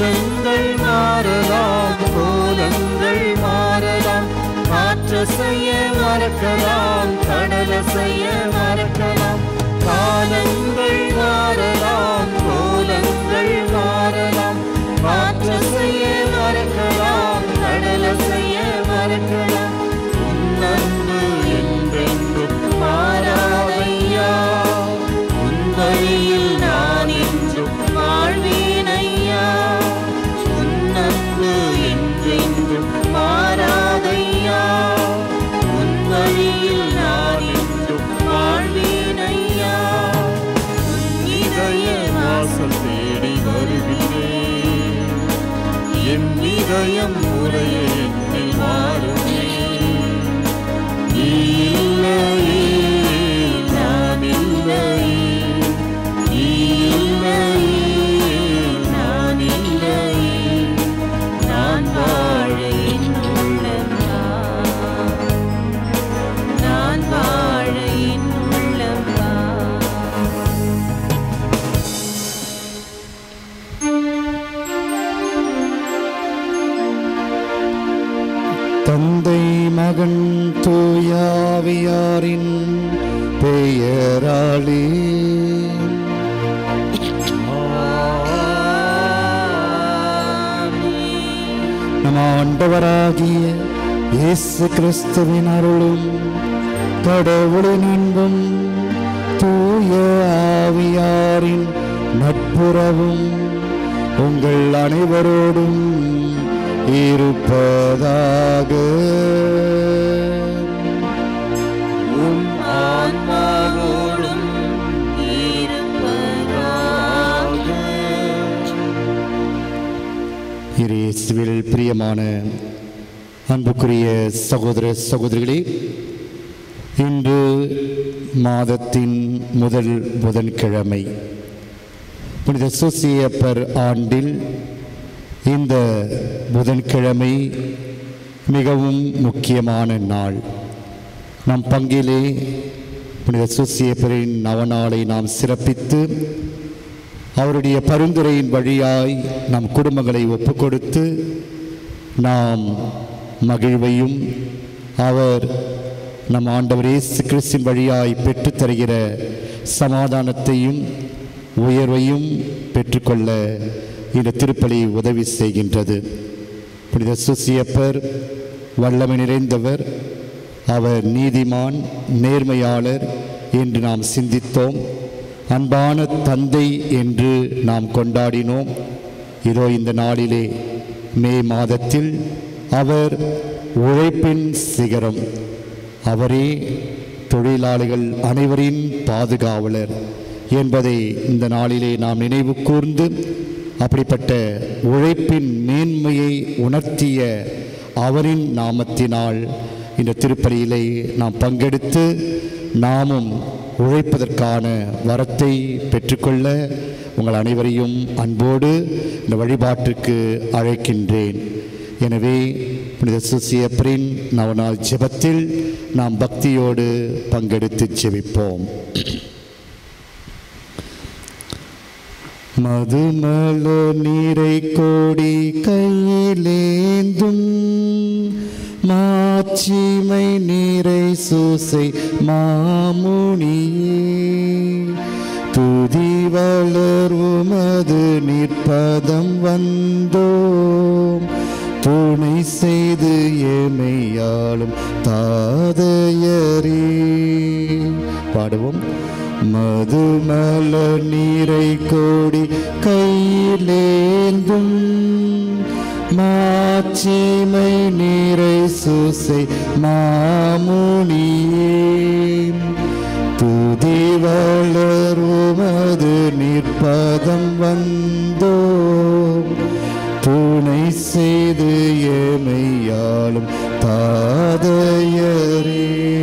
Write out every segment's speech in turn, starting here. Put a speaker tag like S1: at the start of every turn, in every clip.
S1: காலங்கள் மாறலாம் கோலங்கள் மாறலாம் காற்றசைய மறக்கலாம் கடலசைய மறக்கலாம் காலங்கள் மாறலாம் கோலங்கள் மாறலாம் காற்றசைய மறக்கலாம் கடலசைய மறக்கலாம் உன் அன்பு என்றென்றும் மாறாதையா உன் வழியில் நான் என்றும் வாழ்வேனையா உன் அன்பு என்றென்றும் மாறாதையா உன் வழியில் நான் என்றும் வாழ்வேனையா உன் இதய வாசல் தேடி வருகிறேன் என் இதயம் உரைய என்னில் வாருமே நீ இல்லையே நான் இல்லையே நீ இல்லையே நான் இல்லையே நான் வாழ என் உள்ளம்தான்
S2: நான் வாழ என் உள்ளம்தான்
S3: தந்தை மகன் தூயாவியாரின் பெயராளே நம் ஆண்டவராகிய இயேசு கிறிஸ்துவின் அருளும் கடவுளின் அன்பும் தூய ஆவியாரின் நட்புறவும் உங்கள் அனைவரோடும் இருப்பதாக
S1: உம் ஆன்மாவோடும் இருப்பதாக
S3: இயேசுவில் பிரியமான அன்புக்குரிய சகோதர சகோதரிகளே இன்று மாதத்தின் முதல் புதன்கிழமை புனித சூசியப்பர் ஆண்டில் இந்த புதன்கிழமை மிகவும் முக்கியமான நாள் நம் பங்கிலே புனித சூசியப்பரின் நவநாளை நாம் சிறப்பித்து அவருடைய பரிந்துரையின் வழியாய் நம் குடும்பங்களை ஒப்புக்கொடுத்து நாம் மகிழ்வையும் அவர் நம் ஆண்டவர் இயேசு கிறிஸ்தின் வழியாய் பெற்றுத் தருகிற சமாதானத்தையும் உயர்வையும் பெற்றுக்கொள்ள இந்த திருப்பலி உதவி செய்கின்றது புனித சுசியப்பர் வல்லமை நிறைந்தவர் அவர் நீதிமான் நேர்மையாளர் என்று நாம் சிந்தித்தோம் அன்பான தந்தை என்று நாம் கொண்டாடினோம் இதோ இந்த நாளிலே மே மாதத்தில் அவர் உழைப்பின் சிகரம் அவரே தொழிலாளிகள் அனைவரின் பாதுகாவலர் என்பதை இந்த நாளிலே நாம் நினைவு கூர்ந்து அப்படிப்பட்ட உழைப்பின் மேன்மையை உணர்த்திய அவரின் நாமத்தினால் இந்த திருப்பலியிலே நாம் பங்கெடுத்து நாமும் உழைப்பதற்கான வரத்தை பெற்றுக்கொள்ள உங்கள் அனைவரையும் அன்போடு இந்த வழிபாட்டிற்கு அழைக்கின்றேன் எனவே புனித சுசியப்பரின் நவநாள் ஜெபத்தில் நாம் பக்தியோடு பங்கெடுத்து ஜெபிப்போம் மதுமல நீரை கோடி கையிலேந்தும் மாட்சிமை நீரை சூசை மாமுனியே துதி வளர்வுமது நிற்பதம் வந்தோம் துணை செய்து ஏமையாளும் தாதையரே பாடுவோம் மதுமல நீரை கோடி கையிலேந்தும் மாட்சிமை நீரை சூசை மாமுனியே துதி வளர்வுமது நிற்பதம் வந்தோ துணை செய்து ஏமையாளும் தாதையரே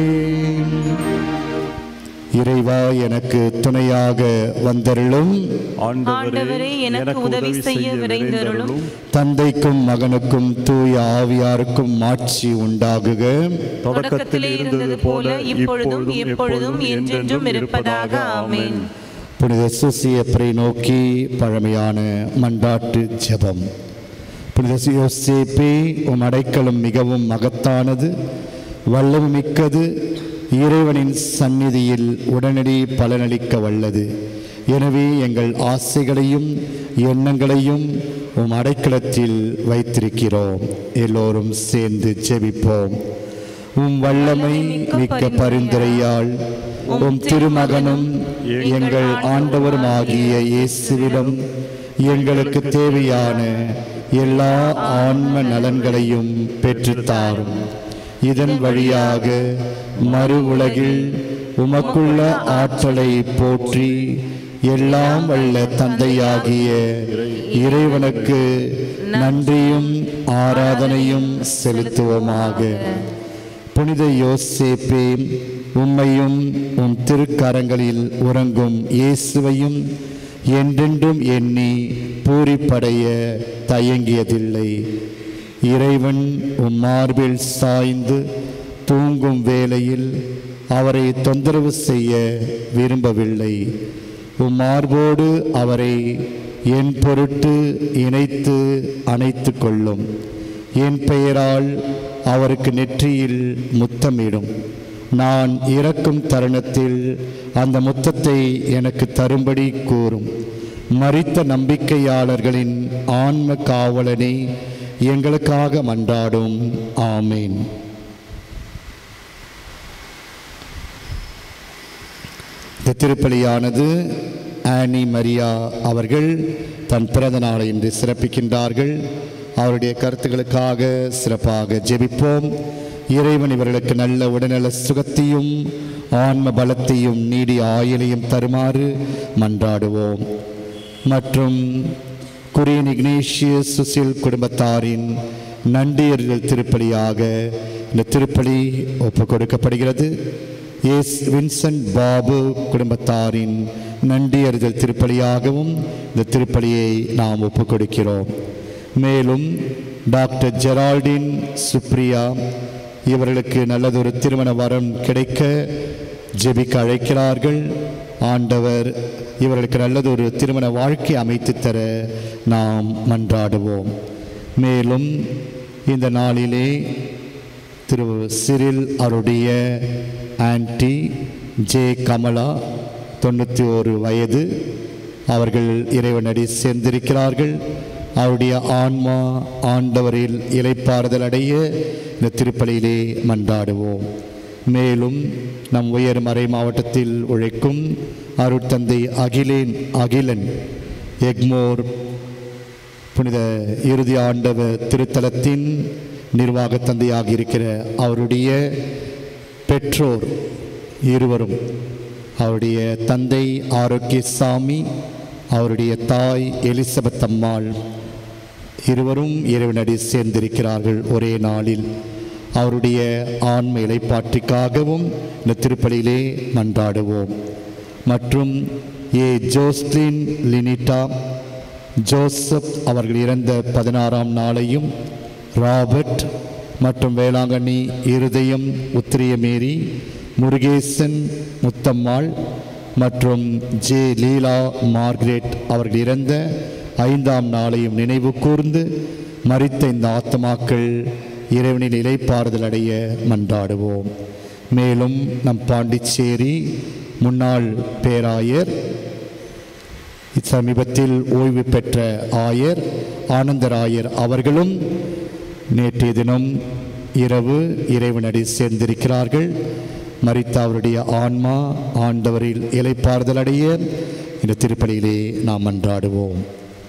S3: இறைவா எனக்கு துணையாக வந்தருளும்
S2: ஆண்டவரே எனக்கு உதவி செய்ய விரைந்தருளும்
S3: தந்தைக்கும் மகனுக்கும் தூய ஆவியாருக்கும் ஆட்சி உண்டாகுக
S2: தொடக்கத்தில் இருந்தது போல இப்பொழுதும் எப்பொழுதும் என்றென்றும் இருப்பதாக ஆமென்
S3: புனித சுசியப்பரை நோக்கி பழமையான மண்டாட்டு ஜெபம் புனித யோசேப்பே உம் அடைக்கலம் மிகவும் மகத்தானது வல்லமை மிக்கது இறைவனின் சந்நிதியில் உடனடி பலனளிக்க வல்லது எனவே எங்கள் ஆசைகளையும் எண்ணங்களையும் உம் அடைக்கலத்தில் வைத்திருக்கிறோம் எல்லோரும் சேர்ந்து ஜெபிப்போம் உம் வல்லமை மிக்க பரிந்துரையால் உம் திருமகனும் எங்கள் ஆண்டவருமாகிய இயேசுவிடம் எங்களுக்கு தேவையான எல்லா ஆன்ம நலன்களையும் பெற்றுத்தாரும் இதன் வழியாக மறு உலகில் உமக்குள்ள ஆற்றலை போற்றி எல்லாம் வல்ல தந்தையாகிய இறைவனுக்கு நன்றியும் ஆராதனையும் செலுத்துவோமாக புனித யோசேப்பே உம்மையும் உம் திருக்கரங்களில் உறங்கும் இயேசுவையும் என்றென்றும் எண்ணி பூரிப்படைய தயங்கியதில்லை இறைவன் உம் மார்பில் சாய்ந்து தூங்கும் வேளையில் அவரை தொந்தரவு செய்ய விரும்பவில்லை உம் மார்போடு அவரை என் பொருட்டு இணைத்து அணைத்து கொள்ளும் என் பெயரால் அவருக்கு நெற்றியில் முத்தமிடும் நான் இறக்கும் தருணத்தில் அந்த முத்தத்தை எனக்கு தரும்படி கூறும் மரித்த நம்பிக்கையாளர்களின் ஆன்ம காவலனை எங்களுக்காக மன்றாடும் ஆமேன் இந்த திருப்பலியானது ஆனி மரியா அவர்கள் தன் பிறந்த நாளை இன்று சிறப்பிக்கின்றார்கள் அவருடைய கருத்துக்களுக்காக சிறப்பாக ஜெபிப்போம் இறைவன் இவர்களுக்கு நல்ல உடல்நல சுகத்தையும் ஆன்ம பலத்தையும் நீடிய ஆயுளையும் தருமாறு மன்றாடுவோம் மற்றும் குரியன் இக்னேஷியஸ் சுசில் குடும்பத்தாரின் நன்றியர்கள் திருப்பலியாக இந்த திருப்பலி ஒப்புக் கொடுக்கப்படுகிறது எஸ் வின்சென்ட் பாபு குடும்பத்தாரின் நன்றியறிதல் திருப்பலியாகவும் இந்த திருப்பலியை நாம் ஒப்புக் கொடுக்கிறோம் மேலும் டாக்டர் ஜெரால்டின் சுப்ரியா இவர்களுக்கு நல்லதொரு திருமண வரம் கிடைக்க ஜெபிக்க அழைக்கிறார்கள் ஆண்டவர் இவர்களுக்கு நல்லதொரு திருமண வாழ்க்கை அமைத்து தர நாம் மன்றாடுவோம் மேலும் இந்த நாளிலே திரு சிறில் அவருடைய ஆன்டி ஜே கமலா தொண்ணூற்றி ஒரு வயது அவர்கள் இறைவனடி சேர்ந்திருக்கிறார்கள் அவருடைய ஆன்மா ஆண்டவரில் இலைப்பாறுதல் அடைய இந்த திருப்பலியிலே மன்றாடுவோம் மேலும் நம் உயர் மறை மாவட்டத்தில் உழைக்கும் அருட்தந்தை அகிலேன் அகிலன் எக்மோர் புனித இறுதி ஆண்டவர் திருத்தலத்தின் நிர்வாக தந்தையாக இருக்கிற அவருடைய பெற்றோர் இருவரும் அவருடைய தந்தை ஆரோக்கியசாமி அவருடைய தாய் எலிசபெத் அம்மாள் இருவரும் இறைவனடி சேர்ந்திருக்கிறார்கள் ஒரே நாளில் அவருடைய ஆன்ம இலைப்பாற்றிக்காகவும் இந்த திருப்பலியிலே மன்றாடுவோம் மற்றும் ஏ ஜோஸ்லின் லினிட்டா ஜோசப் அவர்கள் இறந்த பதினாறாம் நாளையும் ராபர்ட் மற்றும் வேளாங்கண்ணி இருதயம் உத்திரியமேரி முருகேசன் முத்தம்மாள் மற்றும் ஜே லீலா மார்க்ரெட் அவர்கள் இறந்த ஐந்தாம் நாளையும் நினைவு கூர்ந்து மரித்த இந்த ஆத்மாக்கள் இறைவனின் இலைப்பாறுதல் அடைய மன்றாடுவோம் மேலும் நம் பாண்டிச்சேரி முன்னாள் பேராயர் சமீபத்தில் ஓய்வு பெற்ற ஆயர் ஆனந்தராயர் அவர்களும் நேற்றைய தினம் இரவு இறைவனடி சேர்ந்திருக்கிறார்கள் மரித்த அவருடைய ஆன்மா ஆண்டவரில் இலைப்பாறுதல் அடைய இந்த திருப்பலியிலே நாம் மன்றாடுவோம்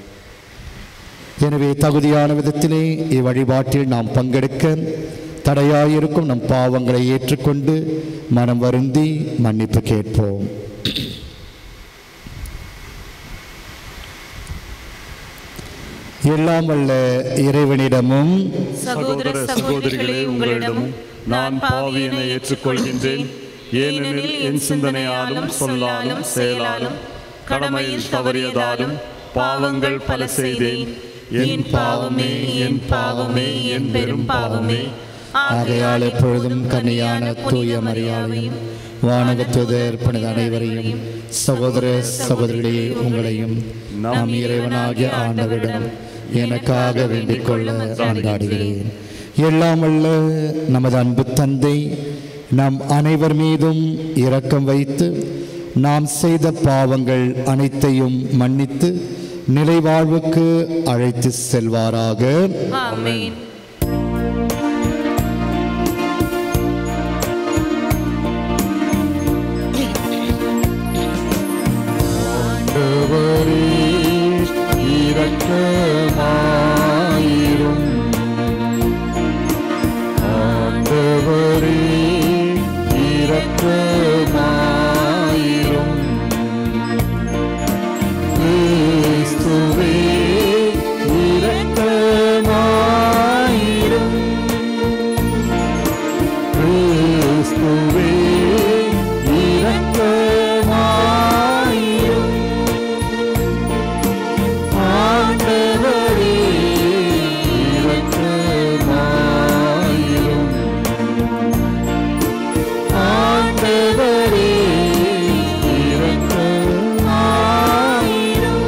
S3: எனவே தகுதியான விதத்திலே இவ்வழிபாட்டில் நாம் பங்கெடுக்க தடையாயிருக்கும் நம் பாவங்களை ஏற்றுக்கொண்டு மனம் வருந்தி மன்னிப்பு கேட்போம் எல்லாம் வல்ல இறைவனிடமும்
S2: சகோதர சகோதரிகளே உங்களிடமும் நான் பாவியனை ஏற்றுக்கொள்கின்றேன் ஏனெனில் என் சிந்தனையாலும் சொல்லாலும் செயலாலும் கடமையில் தவறியதாலும் பாவங்கள் பல செய்தேன் என் பாவமே என் பாவமே என் பெரும் பாவமே
S3: ஆகையால் எப்பொழுதும் கன்னியான தூய மரியாதையும் வானகத்துதர் புனித அனைவரையும் சகோதர சகோதரிகளே உங்களையும் நாம் இறைவனாகிய ஆண்டவரிடம் எனக்காக வேண்டிக் கொள்ள ஆண்டாடுகிறேன் எல்லாம் வல்ல நமது அன்பு தந்தை நம் அனைவர் மீதும் இரக்கம் வைத்து நாம் செய்த பாவங்கள் அனைத்தையும் மன்னித்து நிலைவாழ்வுக்கு அழைத்து செல்வாராக
S1: ஆமென்
S2: ஆண்டவரே இரக்கமாயிரும் ஆண்டவரே இரக்கமாயிரும் கிறிஸ்துவே இரக்கமாயிரும் கிறிஸ்துவே இரக்கமாயிரும் ஆண்டவரே இரக்கமாயிரும் ஆண்டவரே இரக்கமாயிரும்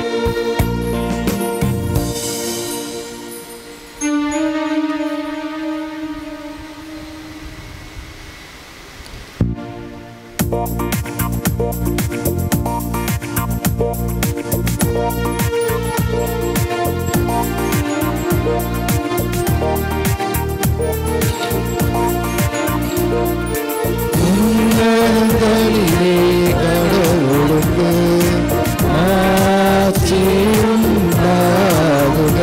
S3: உன்னதங்களிலே கடவுளுக்கு ஆட்சி உண்டாகுக.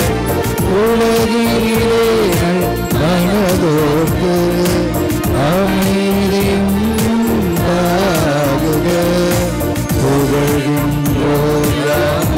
S3: உலகிலே மனதோர்க்கு அமைதியும் உண்டாகுக. புகழ்கின்றோம் யாம்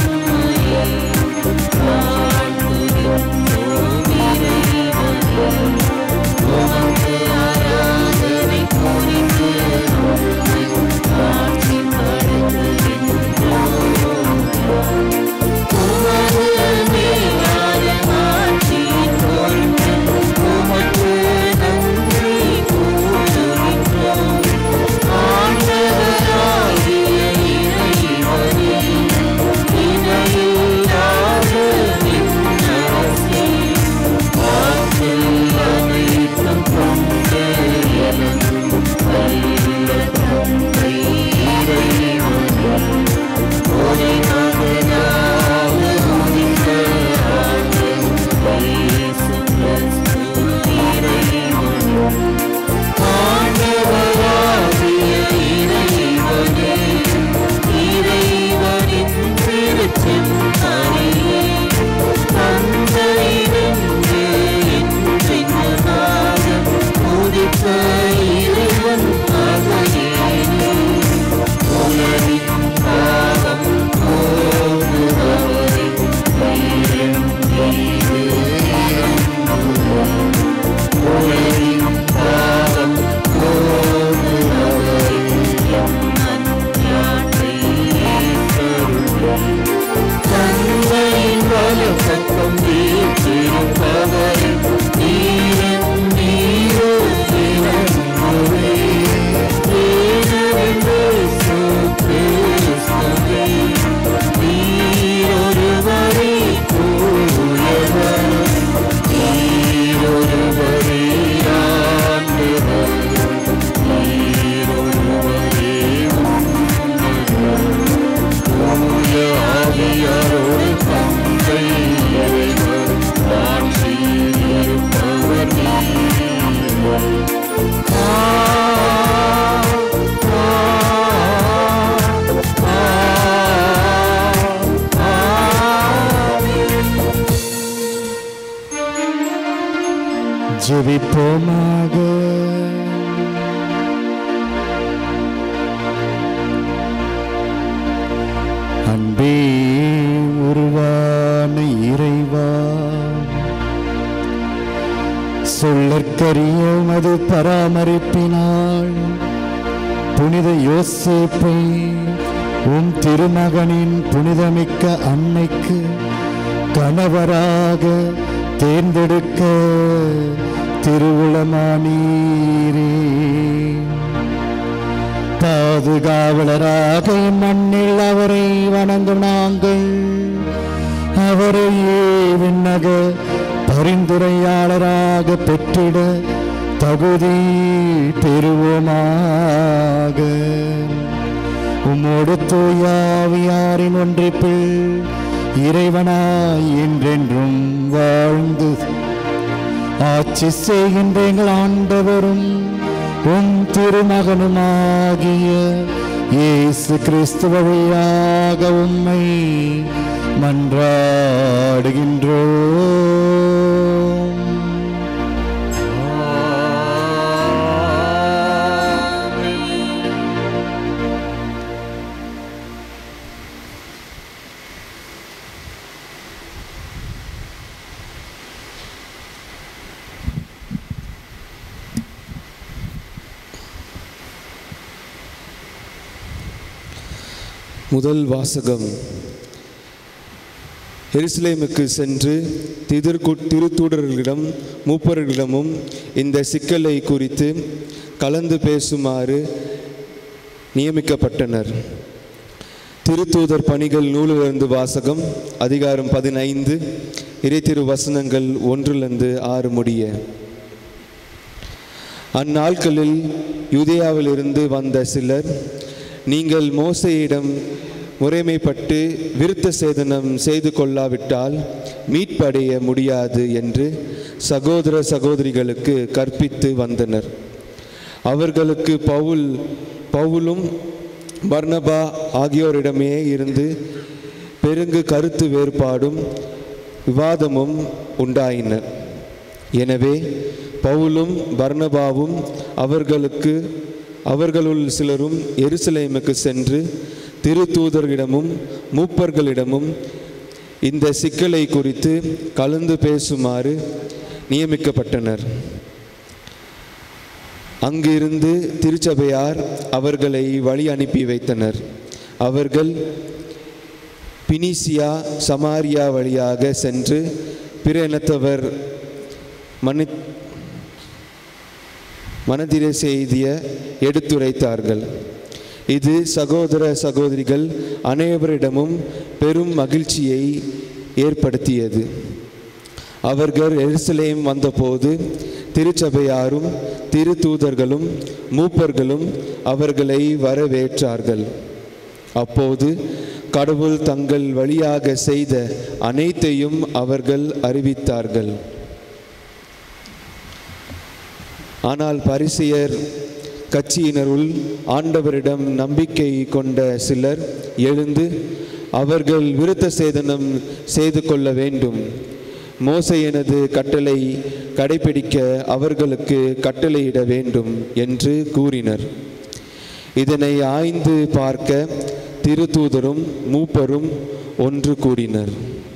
S3: ஜெபிப்போமாக அன்பே உருவான இறைவா சொல்லற்கரிய மது பராமரிப்பினால் புனித யோசேப்பை உம் திருமகனின் புனிதமிக்க அன்னைக்கு கணவராக தேர்ந்தெடுக்க திருவுளமானீரே பாதுகாவலராக மண்ணில் அவரை வணங்கும் நாங்கள் அவரையே விண்ணக பரிந்துரையாளராக பெற்றிட தகுதி பெறுவோமாக உம்மோடு தூயாவியாரின் ஒன்றிப்பில் இறைவனாய் என்றென்றும் வாழ்ந்து ஆட்சி செய்கின்ற எங்கள் ஆண்டவரும் உம் திருமகனுமாகிய இயேசு கிறிஸ்து வழியாக உம்மை மன்றாடுகின்றோம்
S4: முதல் வாசகம் எருசலேமுக்கு சென்று திதிர்கு திருத்தூடர்களிடம் மூப்பர்களிடமும் இந்த சிக்கலை குறித்து கலந்து பேசுமாறு நியமிக்கப்பட்டனர் திருத்தூதர் பணிகள் நூலிலிருந்து வாசகம் அதிகாரம் பதினைந்து இறைத்திரு வசனங்கள் ஒன்றிலிருந்து ஆறு முடிய அந்நாட்களில் யூதேயாவிலிருந்து வந்த சிலர் நீங்கள் மோசையிடம் முறைமைப்பட்டு விருத்த சேதனம் செய்து கொள்ளாவிட்டால் மீட்படைய முடியாது என்று சகோதர சகோதரிகளுக்கு கற்பித்து வந்தனர் அவர்களுக்கு பவுல் பவுலும் பர்னபா ஆகியோரிடமே இருந்து பெருங்கு கருத்து வேறுபாடும் விவாதமும் உண்டாயின எனவே பவுலும் பர்னபாவும் அவர்களுக்கு அவர்களுள் சிலரும் எருசலேமுக்கு சென்று திருத்தூதர்களிடமும் மூப்பர்களிடமும் இந்த சிக்கலை குறித்து கலந்து பேசுமாறு நியமிக்கப்பட்டனர் அங்கிருந்து திருச்சபையார் அவர்களை வழி அனுப்பி வைத்தனர் அவர்கள் பினிசியா சமாரியா வழியாக சென்று பிற இனத்தவர் மனி மனதிர செய்திய எடுத்துரைத்தார்கள் இது சகோதர சகோதரிகள் அனைவரிடமும் பெரும் மகிழ்ச்சியை ஏற்படுத்தியது அவர்கள் எருசலேம் வந்தபோது திருச்சபையாரும் திருத்தூதர்களும் மூப்பர்களும் அவர்களை வரவேற்றார்கள் அப்போது கடவுள் தங்கள் வழியாக செய்த அனைத்தையும் அவர்கள் அறிவித்தார்கள் ஆனால் பரிசெயர் கட்சியினருள் ஆண்டவரிடம் நம்பிக்கை கொண்ட சிலர் எழுந்து அவர்கள் விருத்த சேதனம் செய்து கொள்ள வேண்டும் மோசையனது கட்டளை கடைபிடிக்க அவர்களுக்கு கட்டளையிட வேண்டும் என்று கூறினர் இதனை ஆய்ந்து பார்க்க திருத்தூதரும் மூப்பரும் ஒன்று கூடினர்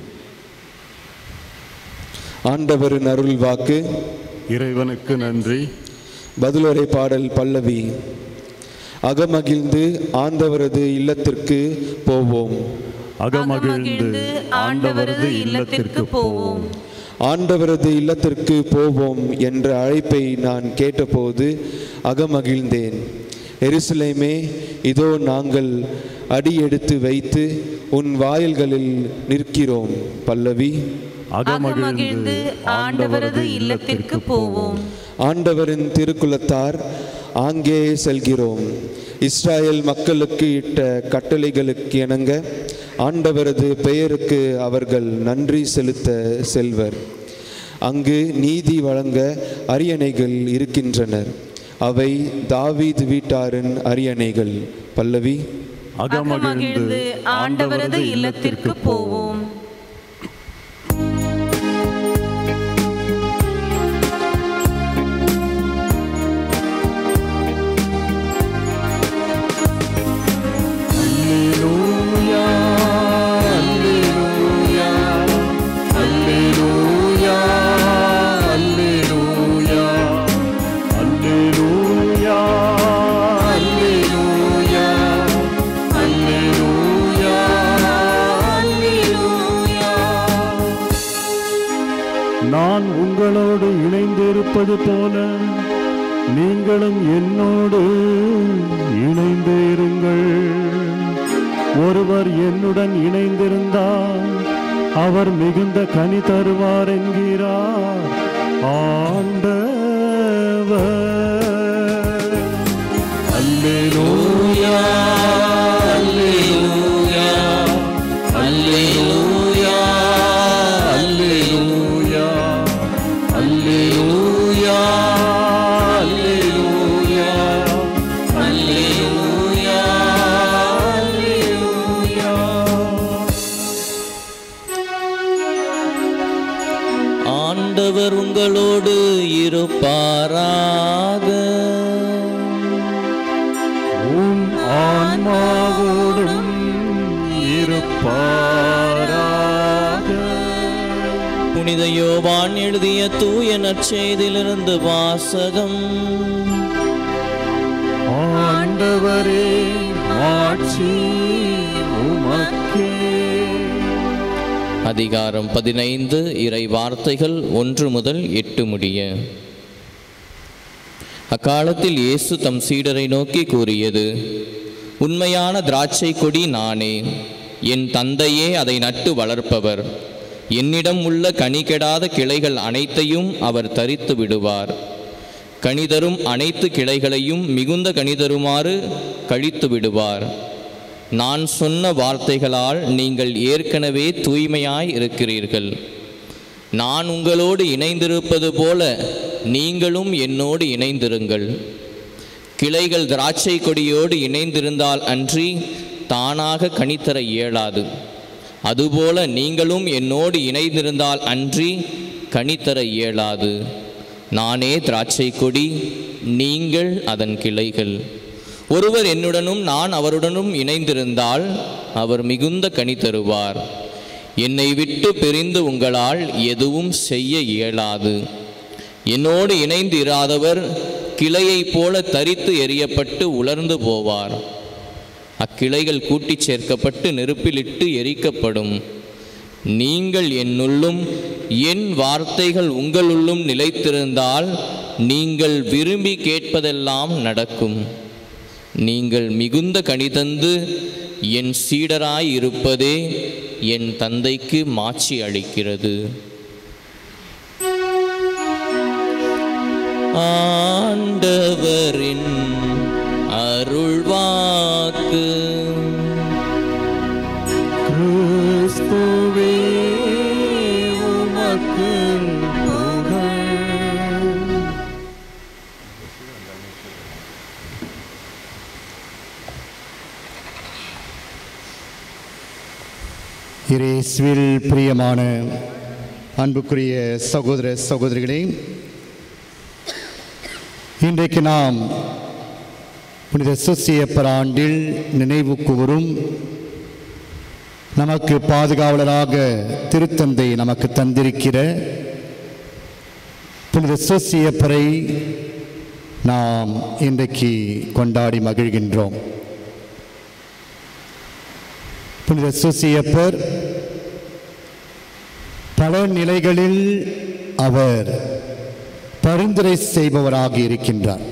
S4: ஆண்டவரின் அருள் வாக்கு
S1: இறைவனுக்கு நன்றி
S4: பதிலுரை பாடல் பல்லவி அகமகிழ்ந்து ஆண்டவரது இல்லத்திற்கு போவோம்
S1: அகமகிழ்ந்து ஆண்டவரது இல்லத்திற்கு போவோம்
S4: ஆண்டவரது இல்லத்திற்கு போவோம் என்ற அழைப்பை நான் கேட்டபோது அகமகிழ்ந்தேன் எருசலேமே இதோ நாங்கள் அடியெடுத்து வைத்து உன் வாயில்களில் நிற்கிறோம் பல்லவி
S1: அகமகிழ்ந்து ஆண்டவரது இல்லத்திற்கு போவோம்
S4: ஆண்டவரின் திருக்குலத்தார் ஆங்கே செல்கிறோம் இஸ்ராயேல் மக்களுக்கு இட்ட கட்டளைகளுக்கு இணங்க ஆண்டவரது பெயருக்கு அவர்கள் நன்றி செலுத்த செல்வர் அங்கு நீதி வழங்க அரியணைகள் இருக்கின்றனர் அவை தாவீது வீட்டாரின் அரியணைகள் பல்லவி
S1: அகமகிழ்ந்து ஆண்டவரது இல்லத்திற்கு போவோம்
S2: நான் உங்களோடு இணைந்திருப்பது போல நீங்களும் என்னோடு இணைந்து இருங்கள் ஒருவர் என்னுடன் இணைந்திருந்தால் அவர் மிகுந்த கனி தருவார் என்கிறார் ஆண்டவர் அல்லேலூயா அல்லேலூயா அல்லேலூயா அல்லேலூயா அல்லேலூயா அல்லேலூயா அல்லேலூயா அல்லேலூயா
S5: ஆண்டவர் உங்களோடு இருப்பாராக
S2: உம் ஆன்மாவோடும் இருப்பாராக
S5: புனித யோவான் எழுதிய தூய நற்செய்தியிலிருந்து வாசகம்
S2: ஆண்டவரே ஆட்சி உமக்கே
S5: அதிகாரம் பதினைந்து இறை வார்த்தைகள் ஒன்று முதல் எட்டு முடிய அக்காலத்தில் இயேசு தம் சீடரை நோக்கி கூறியது உண்மையான திராட்சை கொடி நானே என் தந்தையே அதை நட்டு வளர்ப்பவர் என்னிடம் உள்ள கனி கெடாத கிளைகள் அனைத்தையும் அவர் தரித்து விடுவார் கனிதரும் அனைத்து கிளைகளையும் மிகுந்த கனிதருமாறு கழித்து விடுவார் நான் சொன்ன வார்த்தைகளால் நீங்கள் ஏற்கனவே தூய்மையாய் இருக்கிறீர்கள் நான் உங்களோடு இணைந்திருப்பது போல நீங்களும் என்னோடு இணைந்திருங்கள் கிளைகள் திராட்சை கொடியோடு இணைந்திருந்தால் அன்றி தானாக கனித்தர இயலாது அதுபோல நீங்களும் என்னோடு இணைந்திருந்தால் அன்றி கனித்தர இயலாது நானே திராட்சை கொடி நீங்கள் அதன் கிளைகள் ஒருவர் என்னுடனும் நான் அவருடனும் இணைந்திருந்தால் அவர் மிகுந்த கனி தருவார் என்னை விட்டு பிரிந்து உங்களால் எதுவும் செய்ய இயலாது என்னோடு இணைந்து இராதவர் கிளையைப் போல தரித்து எறியப்பட்டு உலர்ந்து போவார் அக்கிளைகள் கூட்டிச் சேர்க்கப்பட்டு நெருப்பிலிட்டு எரிக்கப்படும் நீங்கள் என்னுள்ளும் என் வார்த்தைகள் உங்களுள்ளும் நிலைத்திருந்தால் நீங்கள் விரும்பி கேட்பதெல்லாம் நடக்கும் நீங்கள் மிகுந்த கனிதந்து என் சீடராய் இருப்பதே என் தந்தைக்கு மாட்சி அளிக்கிறது ஆண்டவரின் அருள்வாக்கு
S2: கிறிஸ்துவே உமக்கு புகழ்
S3: இரேஸ்வில் பிரியமான அன்புக்குரிய சகோதர சகோதரிகளே இன்றைக்கு நாம் புனித சுசியப்பர் ஆண்டில் நினைவு கூறும் நமக்கு பாதுகாவலராக திருத்தந்தை நமக்கு தந்திருக்கிற புனித சுசியப்பரை நாம் இன்றைக்கு கொண்டாடி மகிழ்கின்றோம் புனித சுசியப்பர் பல நிலைகளில் அவர் பரிந்துரை செய்பவராக இருக்கின்றார்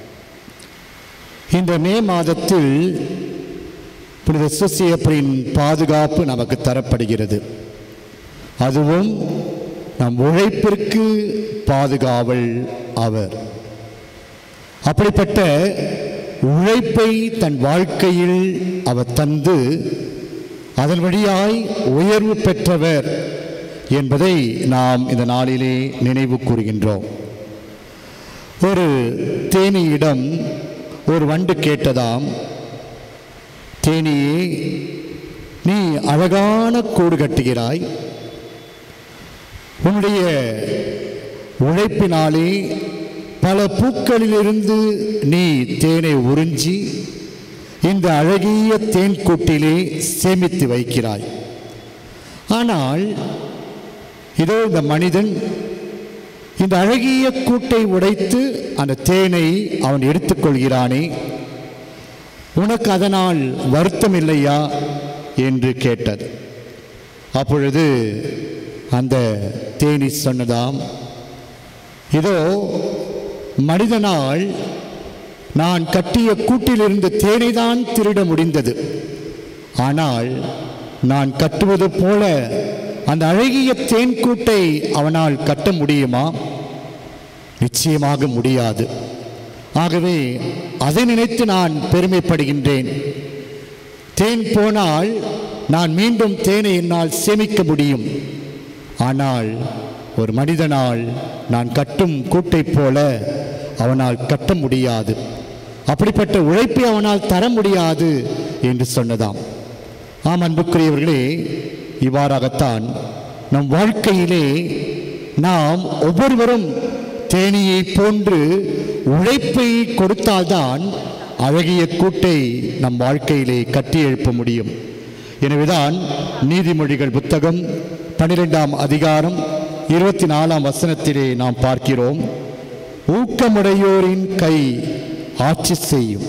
S3: இந்த மே மாதத்தில் புனித சுசியப்பரின் பாதுகாப்பு நமக்கு தரப்படுகிறது அதுவும் நம் உழைப்பிற்கு பாதுகாவல் அவர் அப்படிப்பட்ட உழைப்பை தன் வாழ்க்கையில் அவர் தந்து அதன் வழியாய் உயர்வு பெற்றவர் என்பதை நாம் இந்த நாளிலே நினைவு கூறுகின்றோம் ஒரு தேனியிடம் ஒரு வண்டு கேட்டதாம் தேனியே நீ அழகான கூடு கட்டுகிறாய் உன்னுடைய உழைப்பினாலே பல பூக்களிலிருந்து நீ தேனை உறிஞ்சி இந்த அழகிய தேன் கூட்டிலே சேமித்து வைக்கிறாய் ஆனால் இதோ இந்த மனிதன் இந்த அழகிய கூட்டை உடைத்து அந்த தேனை அவன் எடுத்துக்கொள்கிறானே உனக்கு அதனால் வருத்தம் இல்லையா என்று கேட்டது அப்பொழுது அந்த தேனி சொன்னதாம் இதோ மனிதனால் நான் கட்டிய கூட்டிலிருந்து தேனை தான் திருட முடிந்தது ஆனால் நான் கட்டுவது போல அந்த அழகிய தேன் கூட்டை அவனால் கட்ட முடியுமா நிச்சயமாக முடியாது ஆகவே அதை நினைத்து நான் பெருமைப்படுகின்றேன் தேன் போனால் நான் மீண்டும் தேனை என்னால் சேமிக்க முடியும் ஆனால் ஒரு மனிதனால் நான் கட்டும் கூட்டைப் போல அவனால் கட்ட முடியாது அப்படிப்பட்ட உழைப்பை அவனால் தர முடியாது என்று சொன்னதாம் ஆம் அன்புக்குரியவர்களே இவ்வாறாகத்தான் நம் வாழ்க்கையிலே நாம் ஒவ்வொருவரும் தேனியை போன்று உழைப்பை கொடுத்தால்தான் அழகிய கூட்டை நம் வாழ்க்கையிலே கட்டி எழுப்ப முடியும் எனவேதான் நீதிமொழிகள் புத்தகம் பன்னிரெண்டாம் அதிகாரம் இருபத்தி நாலாம் வசனத்திலே நாம் பார்க்கிறோம் ஊக்கமுடையோரின் கை ஆட்சி செய்யும்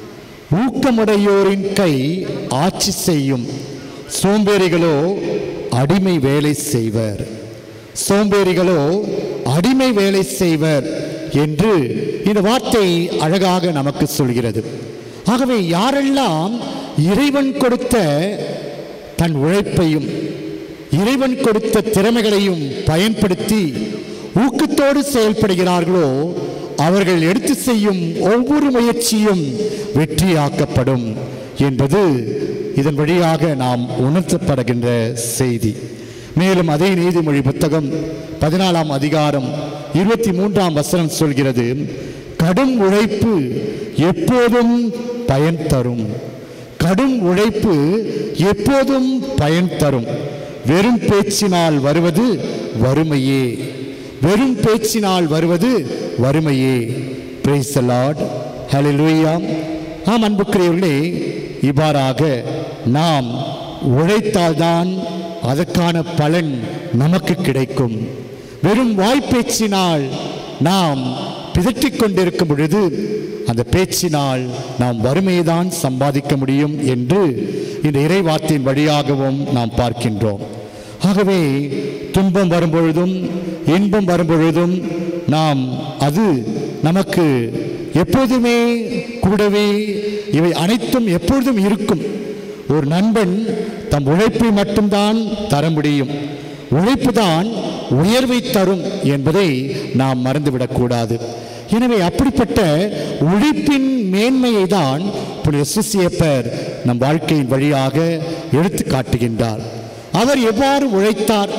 S3: ஊக்கமுடையோரின் கை ஆட்சி செய்யும் சோம்பேறிகளோ அடிமை வேலை செய்வர் சோம்பேறிகளோ அடிமை வேலை செய்வர் என்று இந்த வார்த்தை அழகாக நமக்கு சொல்கிறது ஆகவே யாரெல்லாம் இறைவன் கொடுத்த தன் உழைப்பையும் இறைவன் கொடுத்த திறமைகளையும் பயன்படுத்தி ஊக்கத்தோடு செயல்படுகிறார்களோ அவர்கள் எடுத்து செய்யும் ஒவ்வொரு முயற்சியும் வெற்றியாக்கப்படும் என்பது இதன் வழியாக நாம் உணர்த்தப்படுகின்ற செய்தி மேலும் அதே நீதிமொழி புத்தகம் பதினாலாம் அதிகாரம் இருபத்தி மூன்றாம் வசனம் சொல்கிறது கடும் உழைப்பு எப்போதும் பயன் தரும் கடும் உழைப்பு எப்போதும் பயன் தரும் வெறும் பேச்சினால் வருவது வறுமையே வெறும் பேச்சினால் வருவது வறுமையே பிரைஸ் த லார்ட் ஹalleluya ஆம் அன்புக்குரியவர்களே இவ்வாறாக நாம் உழைத்தால்தான் அதற்கான பலன் நமக்கு கிடைக்கும் வெறும் வாய்ப்பேச்சினால் நாம் பிதற்றிக் கொண்டிருக்கும் பொழுது அந்த பேச்சினால் நாம் வறுமையை தான் சம்பாதிக்க முடியும் என்று இந்த இறைவார்த்தையின் வழியாகவும் நாம் பார்க்கின்றோம் ஆகவே துன்பம் வரும்பொழுதும் இன்பம் வரும்பொழுதும் நாம் அது நமக்கு எப்போதுமே கூடவே இவை அனைத்தும் எப்பொழுதும் இருக்கும் ஒரு நண்பன் தம் உழைப்பை மட்டும்தான் தர முடியும் உழைப்பு தான் உயர்வை தரும் என்பதை நாம் மறந்துவிடக்கூடாது எனவே அப்படிப்பட்ட உழைப்பின் மேன்மையை தான் புனித சுசியப்பர் நம் வாழ்க்கையின் வழியாக எடுத்து காட்டுகின்றார் அவர் எவ்வாறு உழைத்தார்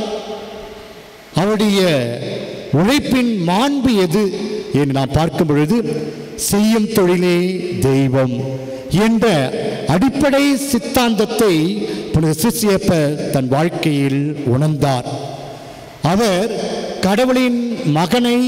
S3: அவருடைய உழைப்பின் மாண்பு எது என்று நாம் பார்க்கும் பொழுது செய்யும் தொழிலே தெய்வம் என்ற அடிப்படை சித்தாந்தத்தை புனித சிசியப்பர் தன் வாழ்க்கையில் உணர்ந்தார் அவர் கடவுளின் மகனை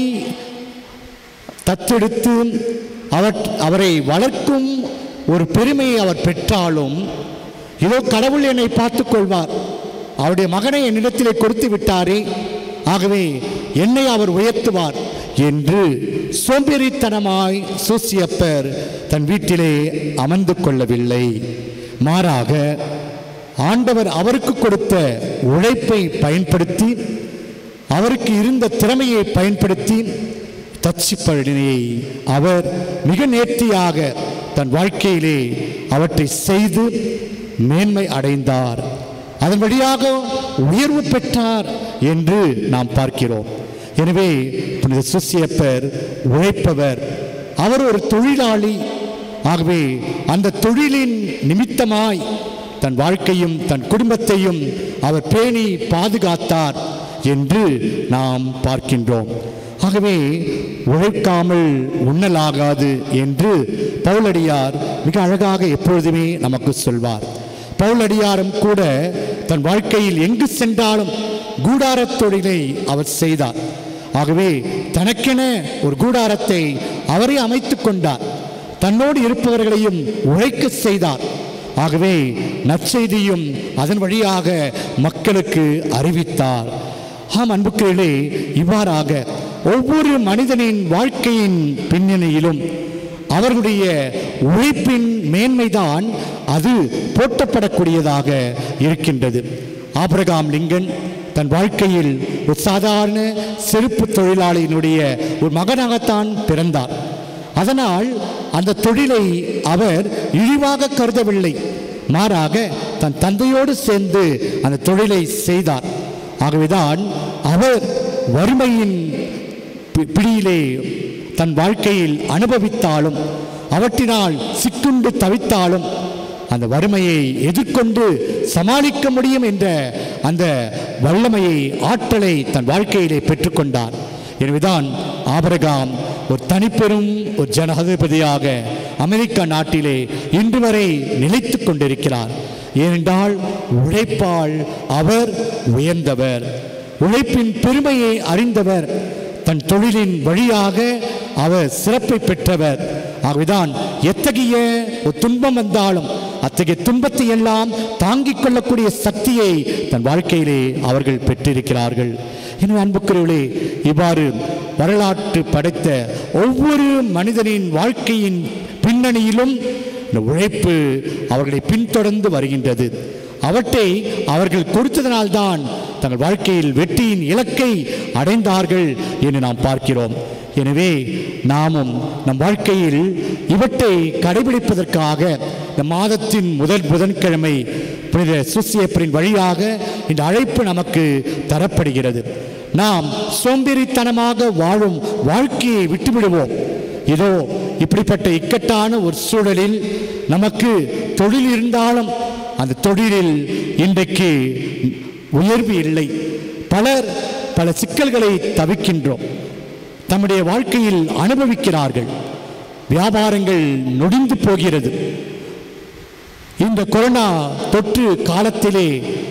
S3: தத்தெடுத்து அவர் அவரை வளர்க்கும் ஒரு பெருமையை அவர் பெற்றாலும் இதோ கடவுள் என்னை பார்த்துக் கொள்வார் அவருடைய மகனை என்னிடத்திலே கொடுத்து விட்டாரே ஆகவே என்னை அவர் உயர்த்துவார் என்று சோம்பேறித்தனமாய் சூசியப்பர் தன் வீட்டிலே அமர்ந்து கொள்ளவில்லை மாறாக ஆண்டவர் அவருக்கு கொடுத்த உழைப்பை பயன்படுத்தி அவருக்கு இருந்த திறமையை பயன்படுத்தி தச்சிப்பழனியை அவர் மிக நேர்த்தியாக தன் வாழ்க்கையிலே அவற்றை செய்து மேன்மை அடைந்தார் அதன் வழியாக உயர்வு பெற்றார் என்று நாம் பார்க்கிறோம் எனவே புனித சுசியப்பர் உழைப்பவர் அவர் ஒரு தொழிலாளி ஆகவே அந்த தொழிலின் நிமித்தமாய் தன் வாழ்க்கையும் தன் குடும்பத்தையும் அவர் பேணி பாதுகாத்தார் என்று நாம் பார்க்கின்றோம் ஆகவே உழைக்காமல் உண்ணலாகாது என்று பவுலடியார் மிக அழகாக எப்பொழுதுமே நமக்கு சொல்வார் பவுலடியாரும் கூட தன் வாழ்க்கையில் எங்கு சென்றாலும் கூடாரத் தொழிலை அவர் செய்தார் ஆகவே தனக்கென ஒரு கூடாரத்தை அவரே அமைத்துக் கொண்டார் தன்னோடு இருப்பவர்களையும் உழைக்க செய்தார் ஆகவே நற்செய்தியும் அதன் வழியாக மக்களுக்கு அறிவித்தார் ஆம் அன்புக்குள்ளே இவ்வாறாக ஒவ்வொரு மனிதனின் வாழ்க்கையின் பின்னணியிலும் அவர்களுடைய உழைப்பின் மேன்மைதான் அது போற்றப்படக்கூடியதாக இருக்கின்றது ஆபிரகாம் லிங்கன் தன் வாழ்க்கையில் ஒரு சாதாரண செருப்பு தொழிலாளியினுடைய ஒரு மகனாகத்தான் பிறந்தார் அதனால் அந்த தொழிலை அவர் இழிவாக கருதவில்லை மாறாக தன் தந்தையோடு சேர்ந்து அந்த தொழிலை செய்தார் ஆகவேதான் அவர் வறுமையின் பி- பிடியிலே தன் வாழ்க்கையில் அனுபவித்தாலும் அவற்றினால் சிக்குண்டு தவித்தாலும் அந்த வறுமையை எதிர்கொண்டு சமாளிக்க முடியும் என்ற அந்த வல்லமையை ஆற்றலை தன் வாழ்க்கையிலே பெற்றுக்கொண்டார் எனவேதான் ஆபரகாம் ஒரு தனிப்பெரும் ஒரு ஜனாதிபதியாக அமெரிக்கா நாட்டிலே இன்று வரை நிலைத்து கொண்டிருக்கிறார் ஏனென்றால் உழைப்பால் அவர் உயர்ந்தவர் உழைப்பின் பெருமையை அறிந்தவர் தன் தொழிலின் வழியாக அவர் சிறப்பை பெற்றவர் ஆகவேதான் எத்தகைய ஒரு துன்பம் வந்தாலும் அத்தகைய துன்பத்தை எல்லாம் தாங்கிக் கொள்ளக்கூடிய சக்தியை தன் வாழ்க்கையிலே அவர்கள் பெற்றிருக்கிறார்கள் எனவே அன்புக்குரியவர்களே இவ்வாறு வரலாற்று படைத்த ஒவ்வொரு மனிதனின் வாழ்க்கையின் பின்னணியிலும் இந்த உழைப்பு அவர்களை பின்தொடர்ந்து வருகின்றது அவற்றை அவர்கள் கொடுத்ததனால்தான் தங்கள் வாழ்க்கையில் வெற்றியின் இலக்கை அடைந்தார்கள் என்று நாம் பார்க்கிறோம் எனவே நாமும் நம் வாழ்க்கையில் இவற்றை கடைபிடிப்பதற்காக இந்த மாதத்தின் முதல் புதன்கிழமை புனித சுசியப்பரின் வழியாக இந்த அழைப்பு நமக்கு தரப்படுகிறது நாம் சோம்பேறித்தனமாக வாழும் வாழ்க்கையை விட்டுவிடுவோம் இதோ இப்படிப்பட்ட இக்கட்டான ஒரு சூழலில் நமக்கு தொழில் இருந்தாலும் அந்த தொழிலில் இன்றைக்கு உயர்வு இல்லை பலர் பல சிக்கல்களை தவிக்கின்றோம் தம்முடைய வாழ்க்கையில் அனுபவிக்கிறார்கள் வியாபாரங்கள் நொடிந்து போகிறது இந்த கொரோனா தொற்று காலத்திலே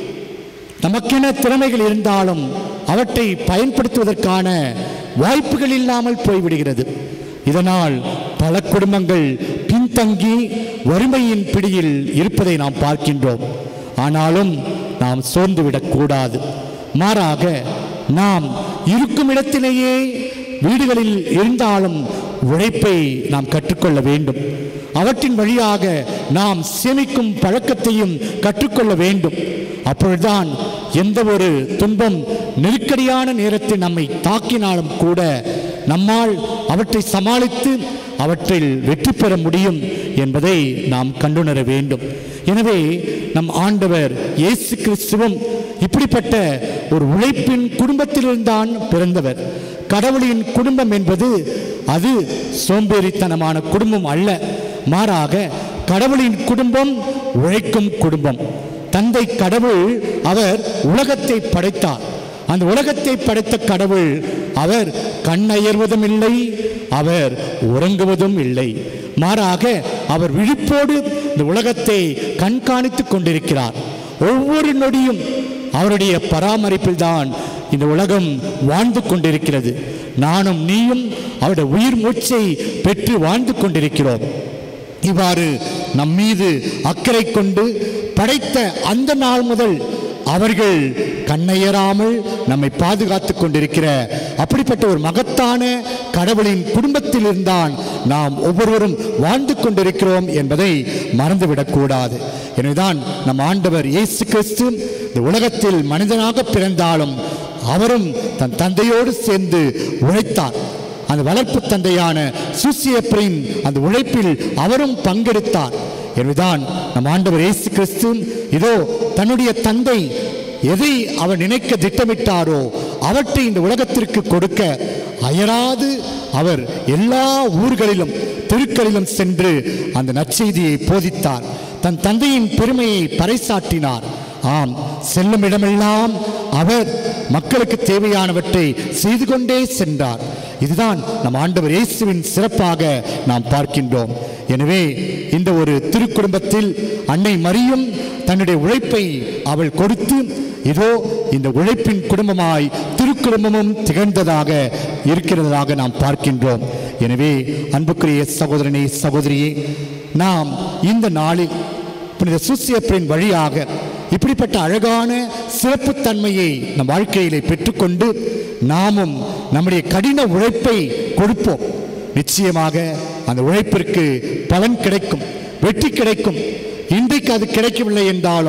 S3: நமக்கென திறமைகள் இருந்தாலும் அவற்றை பயன்படுத்துவதற்கான வாய்ப்புகள் இல்லாமல் போய்விடுகிறது இதனால் பல குடும்பங்கள் பின்தங்கி வறுமையின் பிடியில் இருப்பதை நாம் பார்க்கின்றோம் ஆனாலும் நாம் சோர்ந்துவிடக்கூடாது மாறாக நாம் இருக்கும் இடத்திலேயே வீடுகளில் இருந்தாலும் உழைப்பை நாம் கற்றுக்கொள்ள வேண்டும் அவற்றின் வழியாக நாம் சேமிக்கும் பழக்கத்தையும் கற்றுக்கொள்ள வேண்டும் அப்பொழுதுதான் எந்த ஒரு துன்பம் நெருக்கடியான நேரத்தில் நம்மை தாக்கினாலும் கூட நம்மால் அவற்றை சமாளித்து அவற்றில் வெற்றி பெற முடியும் என்பதை நாம் கண்டுணர வேண்டும் எனவே நம் ஆண்டவர் இயேசு கிறிஸ்துவும் இப்படிப்பட்ட ஒரு உழைப்பின் குடும்பத்திலிருந்தான் பிறந்தவர் கடவுளின் குடும்பம் என்பது அது சோம்பேறித்தனமான குடும்பம் அல்ல மாறாக கடவுளின் குடும்பம் உழைக்கும் குடும்பம் தந்தை கடவுள் அவர் உலகத்தை படைத்தார் அந்த உலகத்தை படைத்த கடவுள் அவர் கண்ணயர்வதும் இல்லை அவர் உறங்குவதும் இல்லை மாறாக அவர் விழிப்போடு இந்த உலகத்தை கண்காணித்துக் கொண்டிருக்கிறார் ஒவ்வொரு நொடியும் அவருடைய பராமரிப்பில் தான் இந்த உலகம் வாழ்ந்து கொண்டிருக்கிறது நானும் நீயும் அவருடைய உயிர் மூச்சை பெற்று வாழ்ந்து கொண்டிருக்கிறோம் இவ்வாறு நம் மீது அக்கறை கொண்டு படைத்த அந்த நாள் முதல் அவர்கள் கண்ணையராமல் நம்மை பாதுகாத்துக் கொண்டிருக்கிற அப்படிப்பட்ட ஒரு மகத்தான கடவுளின் குடும்பத்தில் இருந்தான் நாம் ஒவ்வொருவரும் வாழ்ந்து கொண்டிருக்கிறோம் என்பதை மறந்துவிடக்கூடாது எனவேதான் நம் ஆண்டவர் இயேசு கிறிஸ்து இந்த உலகத்தில் மனிதனாக பிறந்தாலும் அவரும் தன் தந்தையோடு சேர்ந்து உழைத்தார் அந்த வளர்ப்பு தந்தையான சூசியப்பரின் அந்த உழைப்பில் அவரும் பங்கெடுத்தார் எனவேதான் நம் ஆண்டவர் இயேசு கிறிஸ்து இதோ தன்னுடைய தந்தை எதை அவர் நினைக்க திட்டமிட்டாரோ அவற்றை இந்த உலகத்திற்கு கொடுக்க அயராது அவர் எல்லா ஊர்களிலும் தெருக்களிலும் சென்று அந்த நற்செய்தியை போதித்தார் தன் தந்தையின் பெருமையை பறைசாற்றினார் ஆம் செல்லும் இடமெல்லாம் அவர் மக்களுக்கு தேவையானவற்றை செய்து கொண்டே சென்றார் இதுதான் நம் ஆண்டவர் இயேசுவின் சிறப்பாக நாம் பார்க்கின்றோம் எனவே இந்த ஒரு திருக்குடும்பத்தில் அன்னை மரியும் தன்னுடைய உழைப்பை அவள் கொடுத்து இதோ இந்த உழைப்பின் குடும்பமாய் திருக்குடும்பமும் திகழ்ந்ததாக இருக்கிறதாக நாம் பார்க்கின்றோம் எனவே அன்புக்குரிய சகோதரனே சகோதரியே நாம் இந்த நாளில் புனித சூசியப்பரின் வழியாக இப்படிப்பட்ட அழகான சிறப்புத்தன்மையை நம் வாழ்க்கையிலே பெற்றுக்கொண்டு நாமும் நம்முடைய கடின உழைப்பை கொடுப்போம் நிச்சயமாக அந்த உழைப்பிற்கு பலன் கிடைக்கும் வெற்றி கிடைக்கும் இன்றைக்கு அது கிடைக்கவில்லை என்றாலும்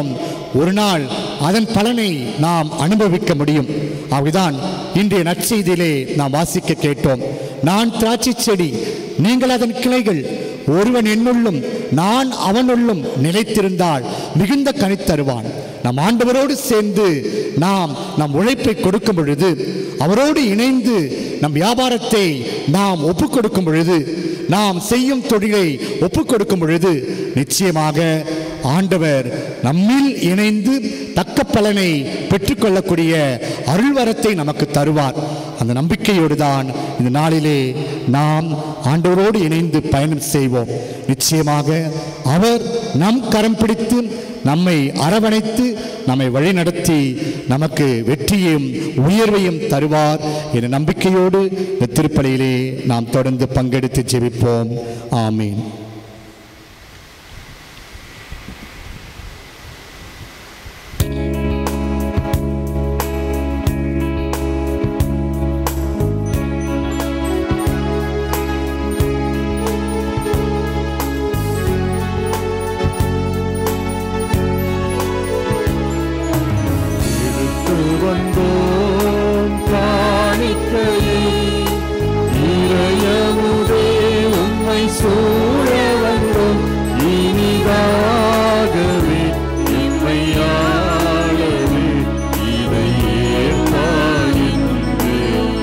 S3: ஒரு நாள் அதன் பலனை நாம் அனுபவிக்க முடியும் அப்படிதான் இன்றைய நற்செய்தியிலே நாம் வாசிக்க கேட்டோம் நான் திராட்சை செடி நீங்கள் அதன் கிளைகள் ஒருவன் என்னுள்ளும் நான் அவனுள்ளும் நிலைத்திருந்தால் மிகுந்த கனி தருவான் நம் ஆண்டவரோடு சேர்ந்து நாம் நம் உழைப்பை கொடுக்கும் பொழுது அவரோடு இணைந்து நம் வியாபாரத்தை நாம் ஒப்புக் கொடுக்கும் பொழுது நாம் செய்யும் தொழிலை ஒப்புக் கொடுக்கும் பொழுது நிச்சயமாக ஆண்டவர் நம்மில் இணைந்து தக்க பலனை பெற்றுக்கொள்ளக்கூடிய அருள்வரத்தை நமக்கு தருவார் அந்த நம்பிக்கையோடு தான் இந்த நாளிலே நாம் ஆண்டவரோடு இணைந்து பயணம் செய்வோம் நிச்சயமாக அவர் நம் கரம் பிடித்து நம்மை அரவணைத்து நம்மை வழிநடத்தி நமக்கு வெற்றியையும் உயர்வையும் தருவார் என்ற நம்பிக்கையோடு இந்த திருப்பலியிலே நாம் தொடர்ந்து பங்கெடுத்து ஜெபிப்போம் ஆமீன்
S2: எடுத்து வந்தோம் காணிக்கையை இறையமுதே உம்மை சூழ வந்தோம் இனிதாகவே இம்மையாளவே இதை ஏற்பாயின்றே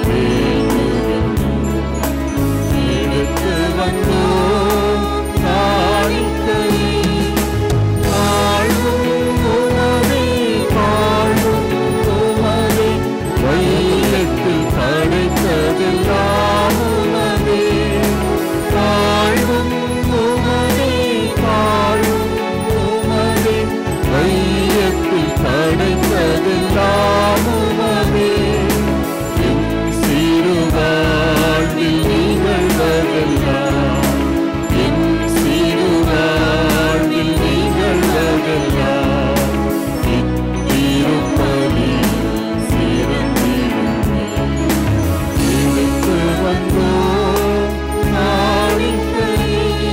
S2: எடுத்து வந்தோம் காணிக்கையை தாழ்வும் உமதே தாழ்வும் உமதே வையத்தில் படைத்ததெல்லாம் உமதே தாழ்வும் உமதே தாழ்வும் உமதே வையத்தில் படைத்ததெல்லாம் உமதே என் சிறு வாழ்வில் நிகழ்வதெல்லாம் என் சிறு வாழ்வில் நிகழ்வதெல்லாம் இத்திருப்பலி சிறந்திடுமே எடுத்து வந்தோம் காணிக்கையை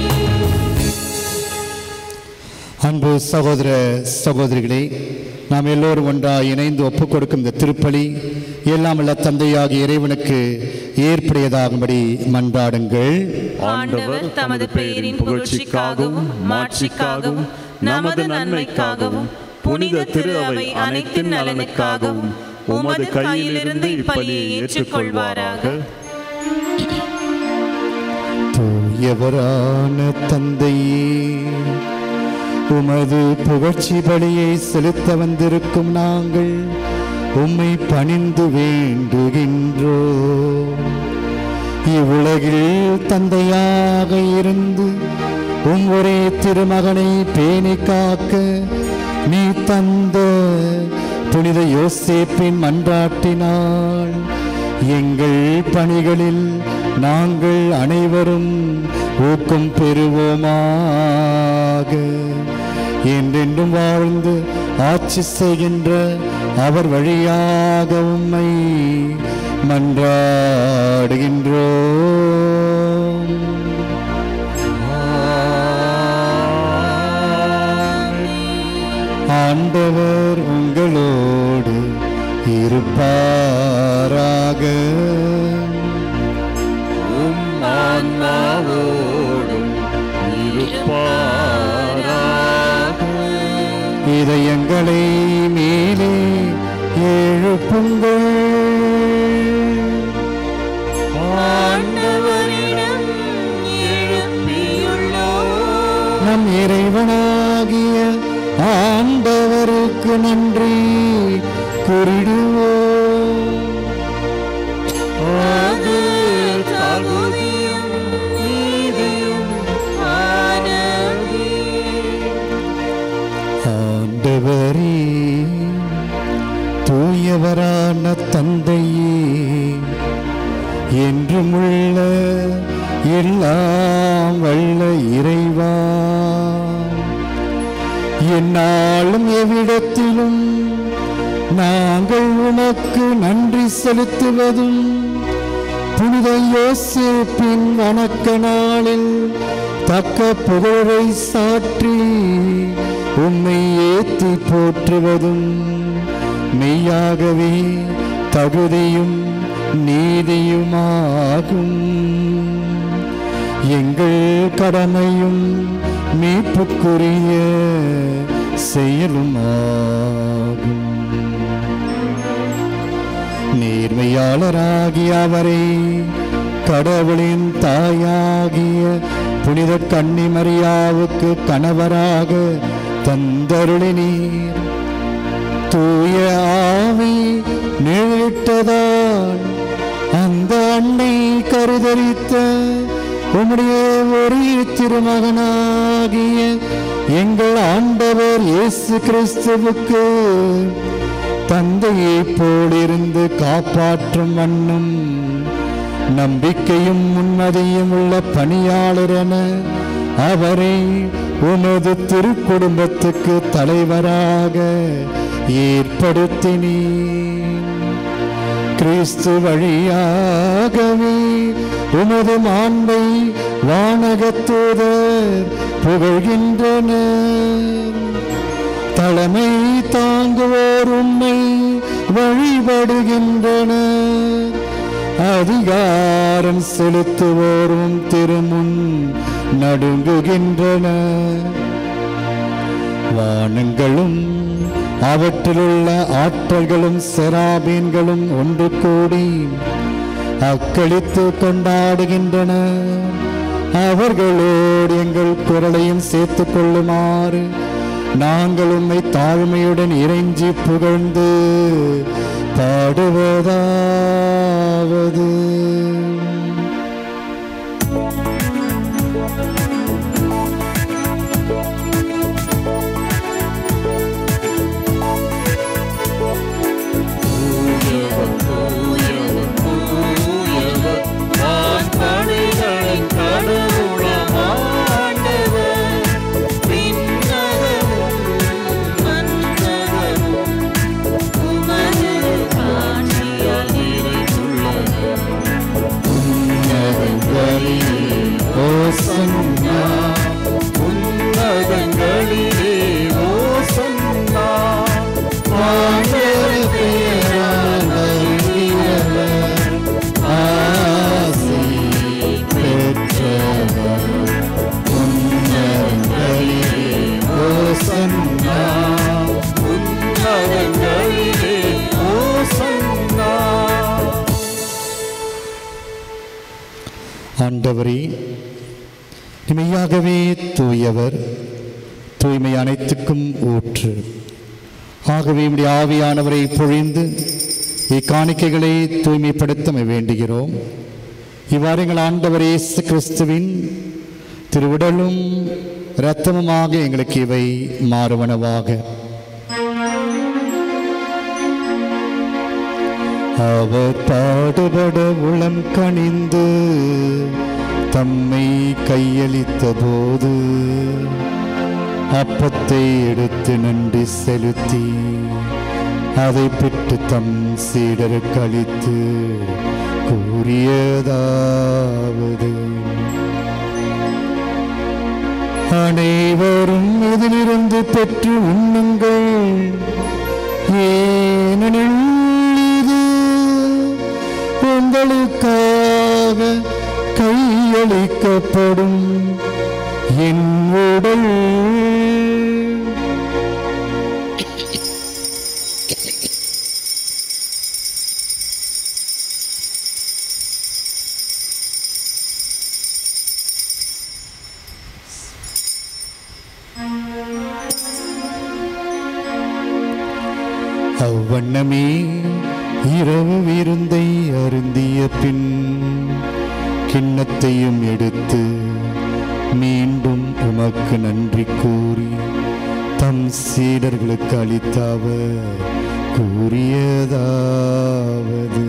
S3: அன்பு சகோதர சகோதரிகளே நாம் எல்லோரும் ஒன்றாக இணைந்து ஒப்புக் கொடுக்கும் இந்த திருப்பலி எல்லாம் உள்ள தந்தையாகிய இறைவனுக்கு ஏற்புடையதாகும்படி மன்றாடுங்கள்
S1: ஆண்டவர் தமது பெயரின் புகழ்ச்சிக்காகவும் மாட்சிக்காகவும் நமது நன்மைக்காகவும் புனித திரு அவை அனைத்தின் நலனுக்காகவும் உமது கையிலிருந்து இப்பலியை ஏற்றுக்கொள்வாராக
S3: தூயவரான தந்தையே உமது புகழ்ச்சி பலியை செலுத்த வந்திருக்கும் நாங்கள் உம்மை பணிந்து வேண்டுகின்றோ இவ்வுலகில் தந்தையாக இருந்து உம் ஒரே திருமகனை பேணி காக்க நீ தந்த புனித யோசேப்பின் மன்றாட்டினால் எங்கள் பணிகளில் நாங்கள் அனைவரும் ஊக்கம் பெறுவோமாக என்றென்றும் வாழ்ந்து ஆட்சி செய்கின்ற அவர் வழியாக உம்மை மன்றாடுகின்றோம் ஆண்டவர் உங்களோடு இருப்பாராக
S2: உம் ஆன்மாவோடும் இருப்பாராக
S3: இதயங்களை மேலே எழுப்புங்கள்
S2: ஆண்டவரிடம் எழுப்பியுள்ளோம்
S3: நம் இறைவனாகிய ஆண்டவருக்கு நன்றி கூறிடுவோம்
S2: அது தகுதியும் நீதியும் ஆனதே
S3: ஆண்டவரே தூயவரான தந்தையே என்றுமுள்ள எல்லாம் வல்ல இறைவா என்னாலும் எவ்விடத்திலும் நாங்கள் உனக்கு நன்றி செலுத்துவதும் புனித யோசேப்பின் வணக்க நாளில் தக்க புகழை சாற்றி உம்மை ஏத்தி போற்றுவதும் மெய்யாகவே தகுதியும் நீதியுமாகும் எங்கள் கடமையும் மீட்புக்குரிய செயலுமாகும் நேர்மையாளராகிய அவரை கடவுளின் தாயாகிய புனித கன்னிமரியாவுக்கு கணவராக தந்தருளினீர் தூய ஆவி நிழலிட்டதால் அந்த அன்னை கருதரித்த உம்முடைய ஒரே திருமகனாகிய எங்கள் ஆண்டவர் இயேசு கிறிஸ்துவுக்கு தந்தையைப் போலிருந்து காப்பாற்றும் வண்ணம் நம்பிக்கையும் உண்மதியும் உள்ள பணியாளரென அவரை உமது திருக்குடும்பத்துக்கு தலைவராக ஏற்படுத்தினீர் கிறிஸ்து வழியாகவே உமது மாண்பை வானகத்தூதர் புகழ்கின்றனர் தலைமை தாங்குவோர் உண்மை வழிபடுகின்றனர் அதிகாரம் செலுத்துவோரும் திருமுன் நடுங்குகின்றனர் வானங்களும் அவற்றிலுள்ள ஆற்றல்களும் செராபீன்களும் ஒன்று கூடி அக்களித்து கொண்டாடுகின்றன அவர்களோடு எங்கள் குரலையும் சேர்த்துக் கொள்ளுமாறு நாங்கள் உம்மை தாழ்மையுடன் இறைஞ்சி புகழ்ந்து பாடுவதாவது
S2: வான்படைகளின் கடவுளம் ஆண்டவர், விண்ணகமும் மண்ணகமும் உமது காட்சியால் நிறைந்துள்ளது.
S3: ஓசன்னா
S2: உன்னதங்களிலே ஓசன்னா,
S3: ஆண்டவர் பெயரால் வருகிறவர் ஆசி பெற்றவர் உன்னதங்களிலே ஓசன்னா
S2: உன்னதங்களிலே ஓசன்னா.
S3: ஆண்டவரே மெய்யாகவே தூயவர் தூய்மை அனைத்துக்கும் ஊற்று ஆகவே உம்முடைய ஆவியானவரை பொழிந்து இக்காணிக்கைகளை தூய்மைப்படுத்த வேண்டுகிறோம் இவ்வாறு எங்கள் ஆண்டவர் இயேசு கிறிஸ்துவின் திருவுடலும் இரத்தமுமாக எங்களுக்கு இவை மாறுவனவாக அவர் பாடுபட உளம் கனிந்து தம்மை கையளித்த போது அப்பத்தை எடுத்து நன்றி செலுத்தி அதை பெற்று தம் சீடருக்கு அளித்து கூறியதாவது அனைவரும் இதிலிருந்து பெற்று உண்ணுங்கள் ஏனெனில் இது உங்களுக்காக கையளிக்கப்படும் என் உடல் அவ்வண்ணமே இரவு விருந்தை அருந்திய பின் கிண்ணத்தையும் எடுத்து மீண்டும் உமக்கு நன்றி கூறி தம் சீடர்களுக்கு அளித்த அவர் கூறியதாவது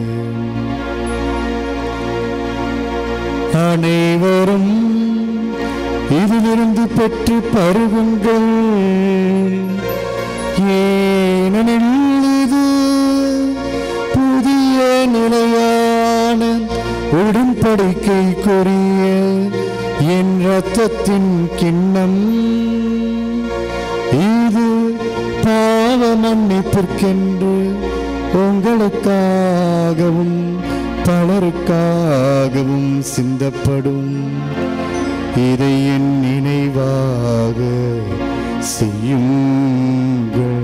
S3: அனைவரும் இதிலிருந்து பெற்று பருகுங்கள் ஏனெனில் இது புதிய நிலையான உடன்படிக்கைக்குரிய என் இரத்தத்தின் கிண்ணம் மன்னிப்பிற்கென்று உங்களுக்காகவும் பலருக்காகவும் சிந்தப்படும் இதை என் நினைவாக செய்யுங்கள்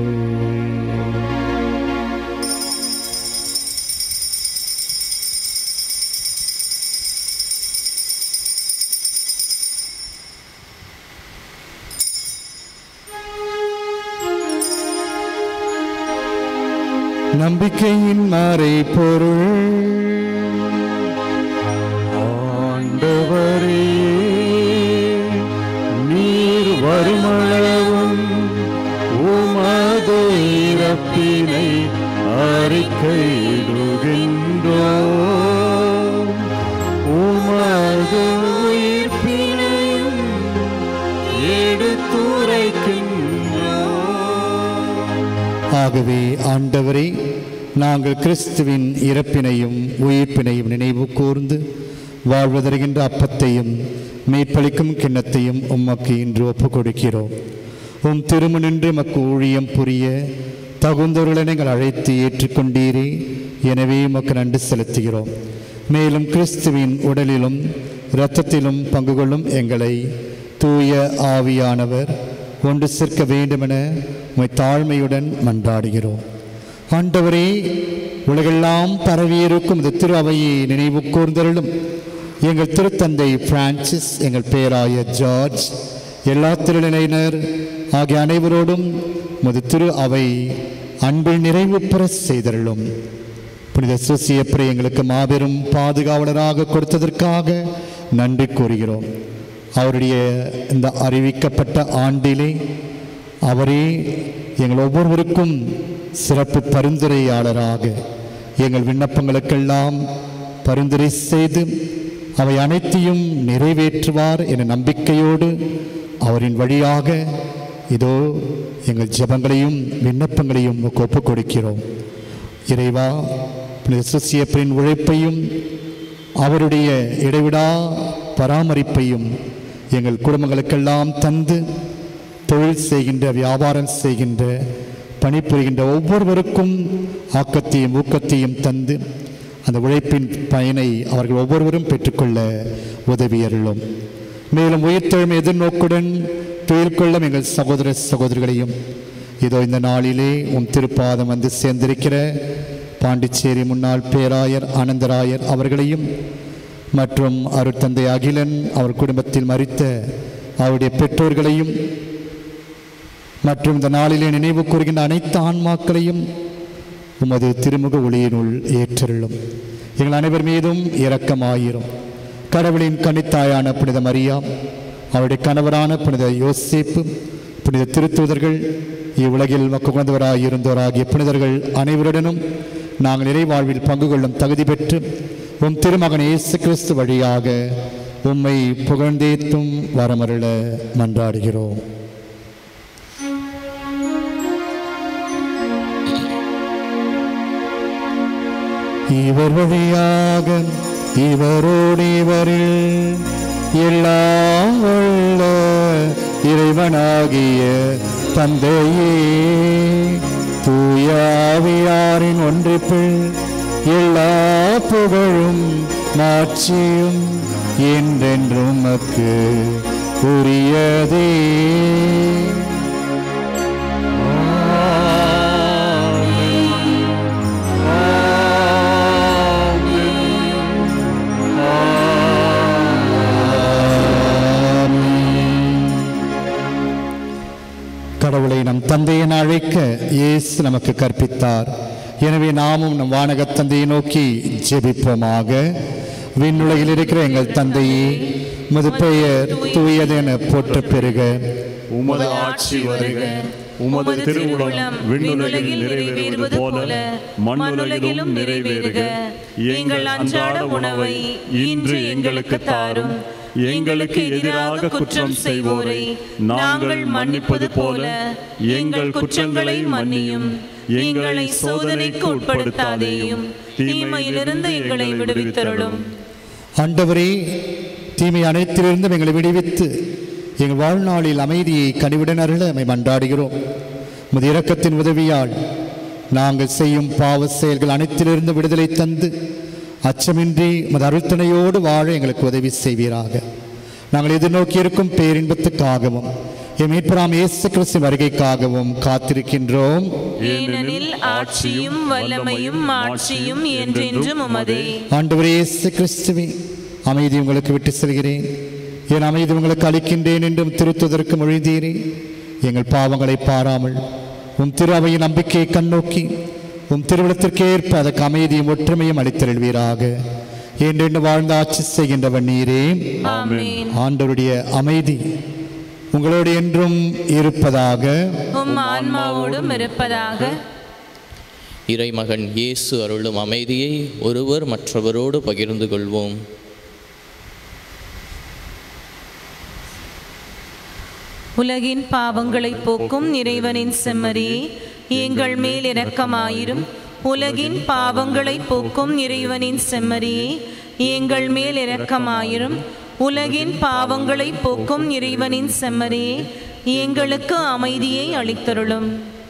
S3: நம்பிக்கையின் மாறை பொருள்
S2: ஆண்டவரே நீர் வருமளவும் உமது இறப்பினை அறிக்கையிடுகின்றோ உமது உயிர்ப்பினையும் எடுத்துரைக்கின்றோ
S3: ஆகவே ஆண்டவரே நாங்கள் கிறிஸ்துவின் இறப்பினையும் உயிர்ப்பினையும் நினைவு கூர்ந்து வாழ்வதற்கின்ற அப்பத்தையும் மீட்பளிக்கும் கிண்ணத்தையும் உமக்கு இன்று ஒப்புக் கொடுக்கிறோம் உம் திருமணின்று மக்கு ஊழியம் புரிய தகுந்தவர்களை நீங்கள் அழைத்து ஏற்றுக்கொண்டீரே எனவே உமக்கு நன்றி செலுத்துகிறோம் மேலும் கிறிஸ்துவின் உடலிலும் இரத்தத்திலும் பங்கு கொள்ளும் எங்களை தூய ஆவியானவர் ஒன்று சேர்க்க வேண்டுமென உம்மை தாழ்மையுடன் மன்றாடுகிறோம் ஆண்டவரே உலகெல்லாம் பரவியிருக்கும் இந்த திரு அவையை நினைவு கூர்ந்தருளும் எங்கள் திருத்தந்தை பிரான்சிஸ் எங்கள் பேராய ஜார்ஜ் எல்லா திருநிலையினர் ஆகிய அனைவரோடும் உமது திரு அவை அன்பில் நிறைவு பெற செய்தருளும் புனித சூசியப்பரை எங்களுக்கு மாபெரும் பாதுகாவலராக கொடுத்ததற்காக நன்றி கூறுகிறோம் அவருடைய இந்த அறிவிக்கப்பட்ட ஆண்டிலே அவரே எங்கள் ஒவ்வொருவருக்கும் சிறப்பு பரிந்துரையாளராக எங்கள் விண்ணப்பங்களுக்கெல்லாம் பரிந்துரை செய்து அவை அனைத்தையும் நிறைவேற்றுவார் என நம்பிக்கையோடு அவரின் வழியாக இதோ எங்கள் ஜெபங்களையும் விண்ணப்பங்களையும் உமக்கு ஒப்புக் கொடுக்கிறோம் இறைவா புனித சுசியப்பரின் உழைப்பையும் அவருடைய இடைவிடா பராமரிப்பையும் எங்கள் குடும்பங்களுக்கெல்லாம் தந்து தொழில் செய்கின்ற வியாபாரம் செய்கின்ற பணிபுரிகின்ற ஒவ்வொருவருக்கும் ஆக்கத்தையும் ஊக்கத்தையும் தந்து அந்த உழைப்பின் பயனை அவர்கள் ஒவ்வொருவரும் பெற்றுக்கொள்ள உதவியருளும் மேலும் உயிர்த்தெழும் எதிர்நோக்குடன் துயில் கொள்ளும் எங்கள் சகோதர சகோதரிகளையும் இதோ இந்த நாளிலே உம் திருப்பாதம் வந்து சேர்ந்திருக்கிற பாண்டிச்சேரி முன்னாள் பேராயர் ஆனந்தராயர் அவர்களையும் மற்றும் அருட்தந்தை அகிலன் அவர் குடும்பத்தில் மறித்த அவருடைய பெற்றோர்களையும் மற்றும் இந்த நாளிலே நினைவு கூறுகின்ற அனைத்து ஆன்மாக்களையும் உமது திருமுக ஒளியினுள் ஏற்றருளும் எங்கள் அனைவர் மீதும் இரக்கமாயிரும் கடவுளின் கன்னித்தாயான புனித மரியா அவருடைய கணவரான புனித யோசேப்பு புனித திருத்தூதர்கள் இவ்வுலகில் மக்குகந்தவராய் இருந்தோராகிய புனிதர்கள் அனைவருடனும் நாங்கள் நிறைவாழ்வில் பங்கு கொள்ளும் தகுதி பெற்று உம் திருமகன் இயேசு கிறிஸ்து வழியாக உம்மை புகழ்ந்தேத்தும் வரமருள மன்றாடுகிறோம் இவர் வழியாக இவரோடு இவரில் எல்லாம் உள்ள இறைவனாகிய தந்தையே தூயாவியாரின் ஒன்றிப்பில் எல்லா புகழும் மாட்சியும் என்றென்றும் மக்கு உரியதே கடவுளை நம் தந்தையை அழைக்க இயேசு நமக்கு கற்பித்தார் எனவே நாமும் நம் வானகத் தந்தையை நோக்கி ஜெபிப்போமாக விண்ணுலகில் இருக்கிற எங்கள் தந்தையே உமது பெயர் தூயதென போற்ற பெருக
S2: உமது ஆட்சி வருக உமது திருவுளம் விண்ணுலகில் நிறைவேறுவது போல மண்ணுலகிலும் நிறைவேறுக எங்கள் அன்றாட உணவை இன்று எங்களுக்கு தாரும் எங்களுக்கு எதிராக குற்றம் செய்வோரை நாங்கள் மன்னிப்பது போல எங்கள் குற்றங்களை மன்னியும் எங்களை சோதனைக்கு உட்படுத்தாதேயும் தீமையிலிருந்து எங்களை விடுவித்தருளும்
S3: ஆண்டவரே தீமை அனைத்திலிருந்தும் எங்களை விடுவித்து எங்கள் வாழ்நாளில் அமைதியை கனிவுடன் அருள நம்மை மன்றாடுகிறோம் உமது இரக்கத்தின் உதவியால் நாங்கள் செய்யும் பாவ செயல்கள் அனைத்திலிருந்து விடுதலை தந்து அச்சமின்றி உமது அருள்துணையோடு வாழ எங்களுக்கு உதவி செய்வீராக நாங்கள் எதிர்நோக்கி இருக்கும் பேரின்பத்துக்காகவும் என் மீட்பராம் இயேசு கிறிஸ்து வருகைக்காகவும் காத்திருக்கின்றோம்
S1: ஏனெனில் ஆட்சியும் வல்லமையும் மாட்சியும் என்றென்றும் உமதே
S3: ஆண்டவரே இயேசு கிறிஸ்துவே அமைதி உங்களுக்கு விட்டு செல்கிறேன் என் அமைதி உங்களுக்கு அளிக்கின்றேன் என்றும் திருத்துதற்கு மொழிந்தீரே எங்கள் பாவங்களை பாராமல் உம் திரு அவையின் நம்பிக்கையை கண்ணோக்கி உம் திருவிழத்திற்கு ஏற்ப அதற்கு அமைதியும் ஒற்றுமையும் அளித்தருள்வீராக என்றென்று வாழ்ந்து ஆட்சி செய்கின்றவன் நீரே
S1: ஆமென்
S3: ஆண்டவருடைய அமைதி உங்களோடு என்றும் இருப்பதாக
S1: உம் ஆன்மாவோடும் இருப்பதாக
S5: இறைமகன் இயேசு அருளும் அமைதியை ஒருவர் மற்றவரோடு பகிர்ந்து கொள்வோம்
S1: உலகின் பாவங்களை போக்கும் இறைவனின் செம்மறியே எங்கள் மேல் இரக்கமாயிரும் உலகின் பாவங்களை போக்கும் இறைவனின் செம்மறியே எங்கள் மேல் இரக்கமாயிரும் உலகின் பாவங்களை போக்கும் இறைவனின் செம்மறியே எங்களுக்கு அமைதியை அளித்தருளும்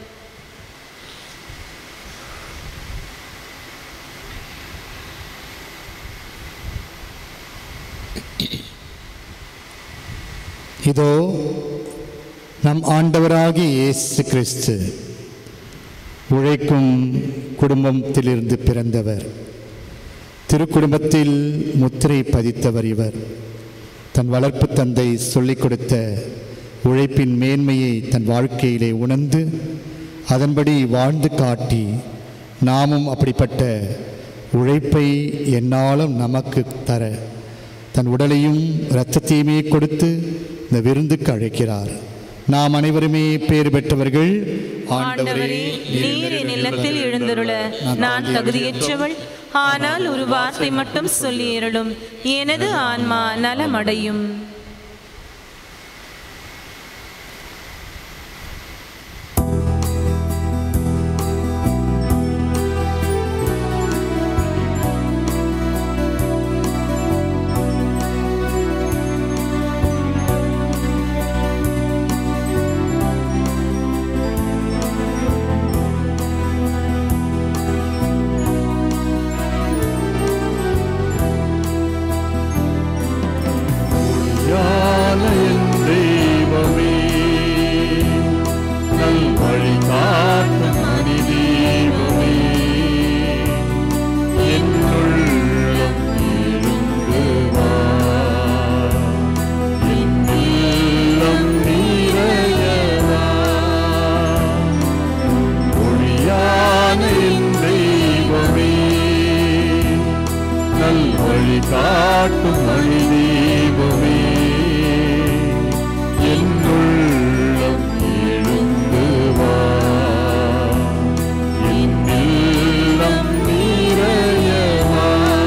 S3: இதோ நம் ஆண்டவராகிய இயேசு கிறிஸ்து உழைக்கும் குடும்பத்திலிருந்து பிறந்தவர் திருக்குடும்பத்தில் முத்திரை பதித்தவர் இவர் தன் வளர்ப்பு தந்தை சொல்லிக் கொடுத்த உழைப்பின் மேன்மையை தன் வாழ்க்கையிலே உணர்ந்து அதன்படி வாழ்ந்து காட்டி நாமும் அப்படிப்பட்ட உழைப்பை என்னாலும் நமக்கு தர தன் உடலையும் இரத்தத்தையுமே கொடுத்து இந்த விருந்துக்கு அழைக்கிறார் நாம் அனைவருமே பேர் பெற்றவர்கள்
S1: ஆண்டவரே நீர் என் இல்லத்தில் எழுந்தருள நான் தகுதியற்றவள் ஆனால் ஒரு வார்த்தை மட்டும் சொல்லி அருளும் எனது ஆன்மா நலமடையும்
S2: ஞான என் தெய்வமே நல் வழி காட்டும் மணி தெய்வமே என் உள்ளம் எழுந்து வா என் இல்லம் நிறைய வா ஒளியான என் தெய்வமே நல் வழி காட்டும் மணி தெய்வமே என் உள்ளம் எழுந்து வா என் இல்லம் நிறைய வா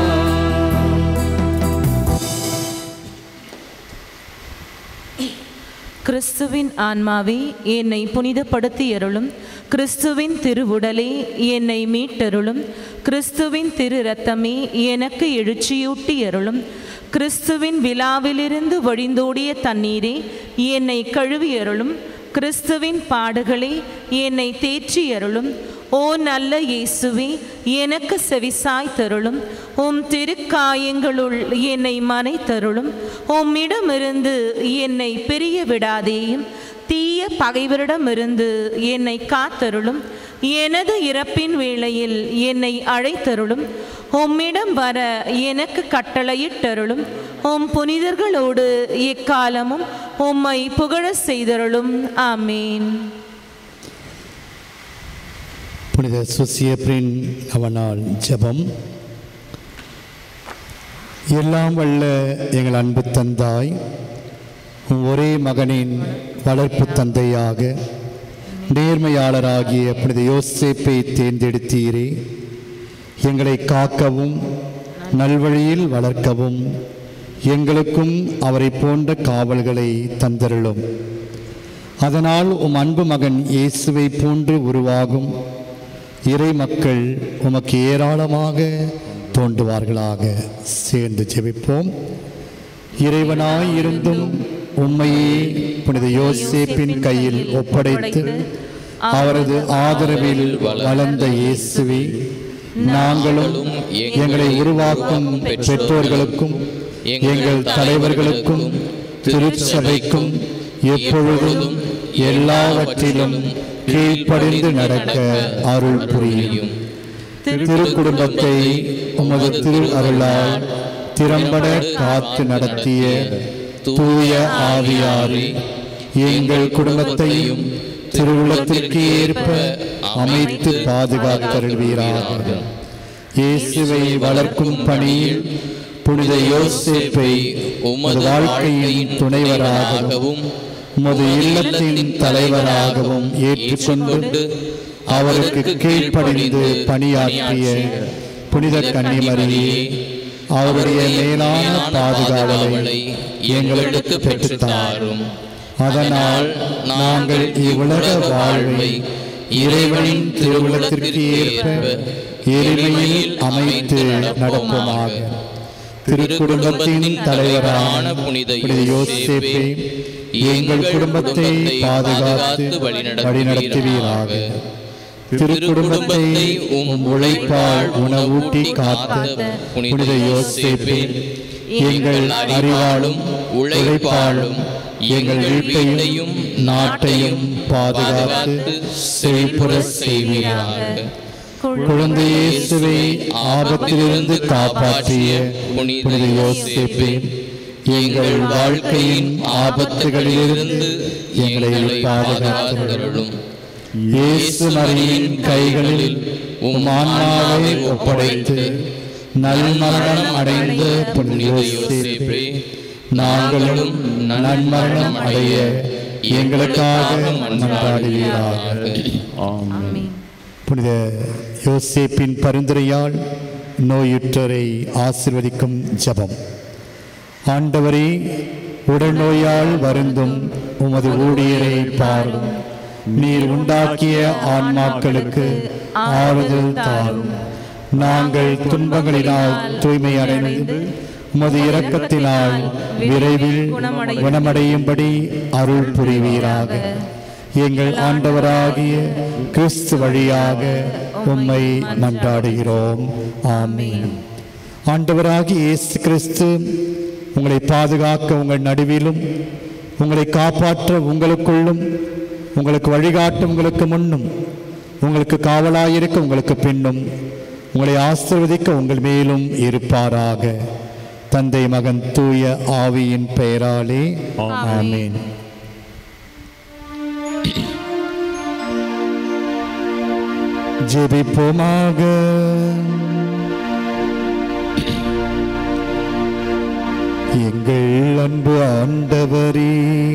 S1: கிறிஸ்துவின் ஆன்மாவே என்னை புனிதப்படுத்தி அருளும் கிறிஸ்துவின் திருவுடலே என்னை மீட்டருளும் கிறிஸ்துவின் திரு ரத்தமே எனக்கு எழுச்சியூட்டி அருளும் கிறிஸ்துவின் விழாவிலிருந்து வழிந்தோடிய தண்ணீரே என்னை கழுவி அருளும் கிறிஸ்துவின் பாடுகளே என்னை தேற்றி அருளும் ஓ நல்ல இயேசுவே எனக்கு செவிசாய் தருளும் உம் திருக்காயங்களுள் என்னை மனை தருளும் உம்மிடமிருந்து என்னை பிரிய விடாதேயும் தீய பகைவரிடமிருந்து என்னை காத்தருளும் எனது இறப்பின் வேளையில் என்னை அழைத்தருளும் உம்மிடம் வர எனக்கு கட்டளையிட்டருளும் உம் புனிதர்களோடு எக்காலமும் உம்மை புகழச் செய்தருளும் ஆமேன்
S3: புனித சுசியப்ரின் அவனால் ஜெபம் எல்லாம் வல்ல எங்கள் அன்பு தந்தாய் உம் ஒரே மகனின் வளர்ப்பு தந்தையாக நேர்மையாளராகிய புனித யோசேப்பை தேர்ந்தெடுத்தீரே எங்களை காக்கவும் நல்வழியில் வளர்க்கவும் எங்களுக்கும் அவரை போன்ற காவல்களை தந்தருளும் அதனால் உம் அன்பு மகன் இயேசுவை போன்று உருவாகும் இறை மக்கள் உமக்கு ஏராளமாக தோன்றுவார்களாக சேர்ந்து ஜெபிப்போம் இறைவனாய் இருந்தும் உம்மையே புனித யோசேப்பின் கையில் ஒப்படைத்து அவரது ஆதரவில் வளர்ந்த இயேசுவே நாங்களும் எங்களை உருவாக்கும் பெற்றோர்களுக்கும் எங்கள் தலைவர்களுக்கும் திருச்சபைக்கும் எப்பொழுதும் எல்லாவற்றிலும் கீழ்ப்படிந்து நடக்க அருள் புரியும் திருக்குடும்பத்தை உமது திரு அருளால் திறம்பட காத்து நடத்திய தூய ஆவியாரே எங்கள் குடும்பத்தையும் திருவுளத்திற்கு ஏற்ப அமைத்து பாதுகாத்தருள்வீராக இயேசுவை வளர்க்கும் பணியில் புனித யோசேப்பை உமது வாழ்க்கையின் துணைவராகவும் உமது இல்லத்தின் தலைவராகவும் ஏற்றுக்கொண்டு அவருக்கு கீழ்ப்படிந்து பணியாற்றிய புனித கன்னிமரியே அவருடைய மேலான பாதுகாவலை எங்களுக்கு பெற்றுத்தாரும் அதனால் நாங்கள் இவ்வுலக வாழ்வை இறைவனின் திருவுளத்திற்கு ஏற்ப எளிமையில் அமைத்து நடப்போமாக திருக்குடும்பத்தின் தலைவரான புனித யோசேப்பே எங்கள் குடும்பத்தை பாதுகாத்து வழிநடத்துவீராக திருக்குடும்பத்தை உம் உழைப்பால் உணவூட்டி காத்த புனித யோசேப்பே எங்கள் அறிவாலும் உழைப்பாலும் எங்கள் வீட்டையும் நாட்டையும் பாதுகாத்து செழிப்புற செய்வீராக குழந்தை இயேசுவை ஆபத்திலிருந்து காப்பாற்றிய புனித யோசேப்பே எங்கள் வாழ்க்கையின் ஆபத்துகளிலிருந்து எங்களை பாதுகாத்தருளும் இயேசு மரியின் கைகளில் உம் ஆன்மாவை ஒப்படைத்து நல்மரணம் அடைந்த புனித யோசேப்பே நாங்களும் நன்மரணம் அடைய எங்களுக்காக மன்றாடுவீராக
S1: ஆமென்
S3: புனித யோசேப்பின் பரிந்துரையால் நோயுற்றரை ஆசிர்வதிக்கும் ஜெபம் ஆண்டவரே உடல் நோயால் வருந்தும் உமது ஊழியரை பாரும் நீர் உண்டாக்கிய ஆன்மாக்களுக்கு ஆறுதல் தாரும் நாங்கள் துன்பங்களினால் தூய்மை அடைந்து உமது இரக்கத்தினால் விரைவில் குணமடையும்படி அருள் புரிவீராக எங்கள் ஆண்டவராகிய கிறிஸ்து வழியாக உம்மை மன்றாடுகிறோம் ஆமென் ஆண்டவராகிய இயேசு கிறிஸ்து உங்களை பாதுகாக்க உங்கள் நடுவிலும் உங்களை காப்பாற்ற உங்களுக்குள்ளும் உங்களுக்கு வழிகாட்ட உங்களுக்கு முன்னும் உங்களுக்கு காவலாயிருக்க உங்களுக்கு பின்னும் உங்களை ஆசிர்வதிக்க உங்கள் மேலும் இருப்பாராக தந்தை மகன் தூய ஆவியின் பெயராலே ஆமென் ஜெபிப்போமாக எங்கள் அன்பு ஆண்டவரே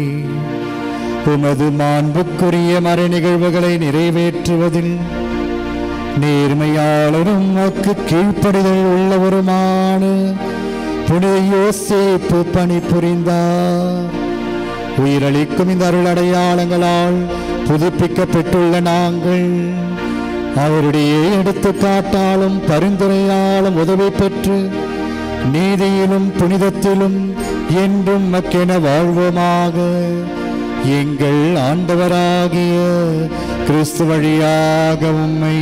S3: உமது மாண்புக்குரிய மறை நிகழ்வுகளை நிறைவேற்றுவதில் நேர்மையாளரும் உமக்கு கீழ்ப்படிதல் உள்ளவருமான புனித யோசேப்பு பணிபுரிந்தார் உயிரளிக்கும் இந்த அருள் அடையாளங்களால் புதுப்பிக்கப்பட்டுள்ள நாங்கள் அவருடைய எடுத்துக்காட்டாலும் பரிந்துரையாலும் உதவி பெற்று நீதியிலும் புனிதத்திலும் என்றும் மக்கென வாழ்வோமாக எங்கள் ஆண்டவராகிய கிறிஸ்து வழியாக உம்மை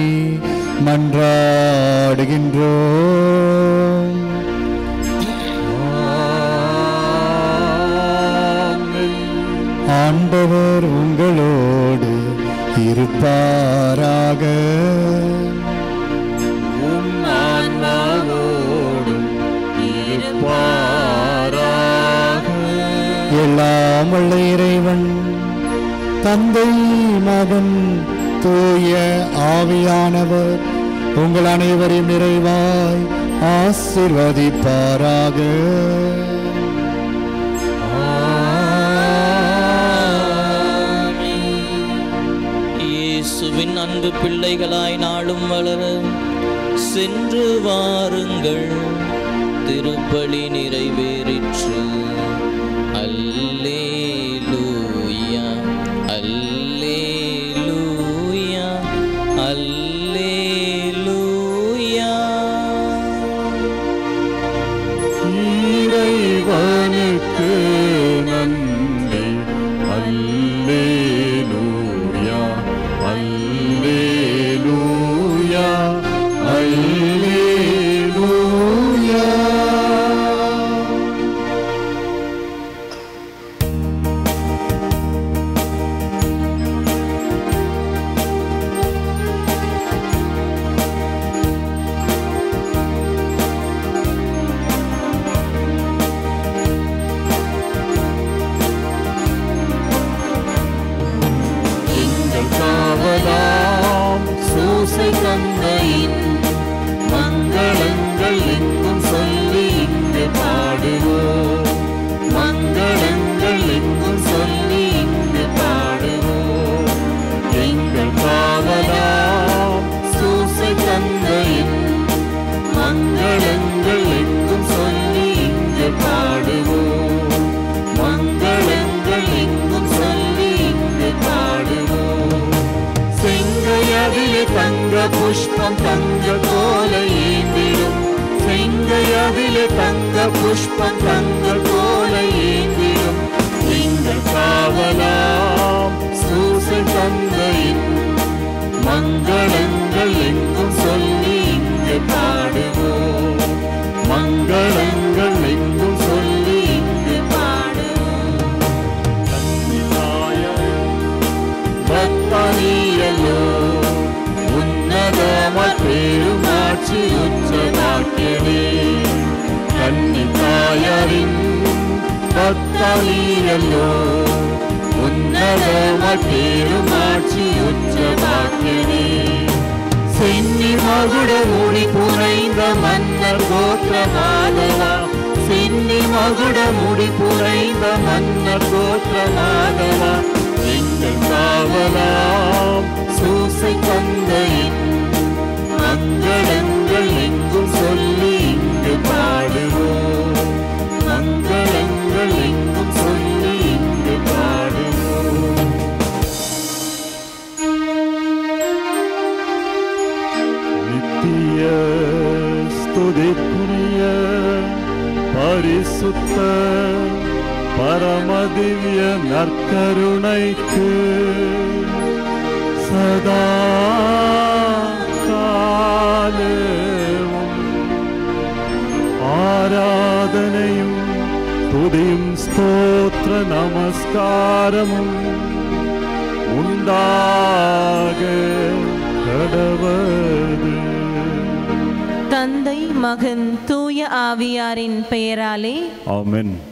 S3: மன்றாடுகின்றோம் ஆண்டவர் உங்களோடு இருப்பாராக எல்லாம் வல்ல இறைவன் தந்தை மகன் தூய ஆவியானவர் உங்கள் அனைவரையும் நிறைவாய் ஆசிர்வதிப்பாராக
S5: இயேசுவின் அன்பு பிள்ளைகளாய் நாளும் வளர சென்று வாருங்கள் திருப்பலி நிறைவேறிற்று அல்லேலூயா அல்லேலூயா அல்லேலூயா
S2: இறைவனுக்கு நன்றி அல்லேலூயா மனதிலே தங்க புஷ்பம் தங்க கோலை ஏந்திடும் எங்கள் காவலாம் சூசை தந்தையின் மங்களங்கள் எங்கும் சொல்லி இங்கு பாடுவோம் மங்களங்கள் எங்கும் சொல்லி இங்கு பாடுவோம் பக்தனியலோ உன்னதமாய் பெருமாட்சி உச்சமாக்கியதே கன்னி தாயரின் பக்தனியலோ உன்னதமாய் பெருமாட்சி உச்சமாக்கியதே சென்னி மகுட முடி புனைந்த மன்னர் கோத்திரமாதவா சென்னி மகுட முடி புனைந்த மன்னர் கோத்திரமாதவா எங்கள் காவலாம் சூசை தந்தையின் மங்களங்கள் எங்கும் சொல்லி இங்கு பாடுவோம் மங்களங்கள் எங்கும் சொல்லி இங்கு பாடுவோம் நித்திய ஸ்துதிக்குரிய பரிசுத்த பரமதிவ்ய நற்கருணைக்கு சதா காலமும் ஆராதனையும் துதியும் ஸ்தோத்திர நமஸ்காரமும் உண்டாக கடவது
S1: தந்தை மகன் தூய ஆவியாரின் பெயராலே
S2: ஆமென்